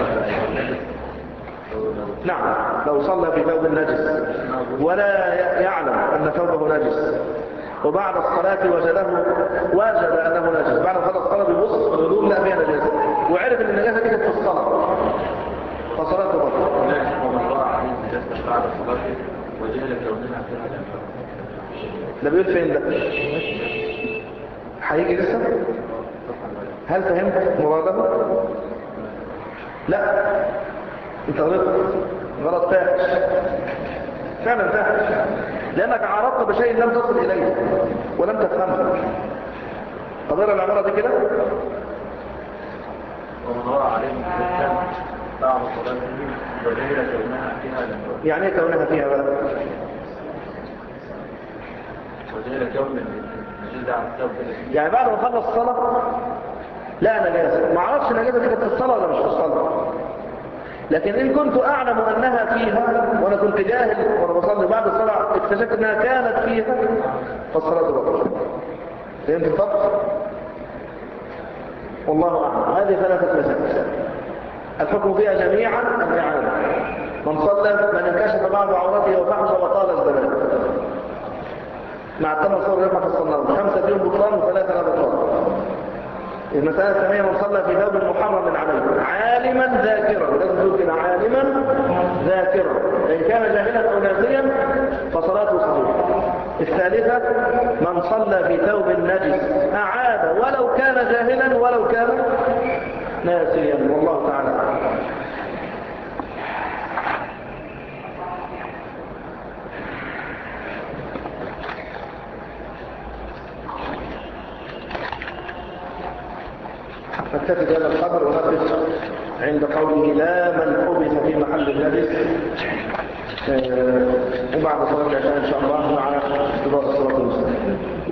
A: نعم لو صلى في ثوب نجس ولا يعلم أن ثوبه نجس وبعد الصلاة وجده وجد أنه نجس بعد ما خلص الصلاة بيبص في الهدوم لا فيها نجاسة وعرف أن النجاسة دي كانت في الصلاة فصلاته بطل
B: هناك هو الله عليه نجاسة بعد الصلاة وجهل كونها فيها الأنفاق
A: ده بيقول فين ده هيجي لسه هل فهمت مراده لا انت غلطت غلط فاحش فعلا فاحش لأنك عرضت بشيء لم تصل إليه ولم تفهمه قدر العبارة دي كده
B: ومن عليهم جدا بعض صلاتهم وغير كونها فيها لم
A: يعني ايه كونها فيها بقى
B: وغير كون المجيد عن الثوب الذي
A: يعني بعد ما خلص الصلاة لا نجاسة ما اعرفش النجاسة دي كانت في الصلاة ولا مش في الصلاة لكن إن كنت أعلم أنها فيها وأنا كنت جاهل وأنا بصلي بعد الصلاة اكتشفت أنها كانت فيها فالصلاة بطلت فهمت الفرق؟ والله أعلم هذه ثلاثة مسائل الحكم فيها جميعا الإعادة من صلى من انكشف بعض عورته وفحش وطال الزمان مع الثمان صور يرفع في الصلاة خمسة فيهم بطلان وثلاثة لا بطلان المسألة الثانية من صلى في ثوب محرم عليه عالما ذاكرا لازم تقول كده عالما ذاكرا إن كان جاهلا أو ناسيا فصلاته صحيحة الثالثة من صلى في ثوب نجس أعاد ولو كان جاهلا ولو كان ناسيا والله تعالى أعلم. نكتفي بهذا القدر ونقف عند قوله لا من حبس في محل النجس آه، وبعد صلاة العشاء إن شاء الله مع اتباع الصراط المستقيم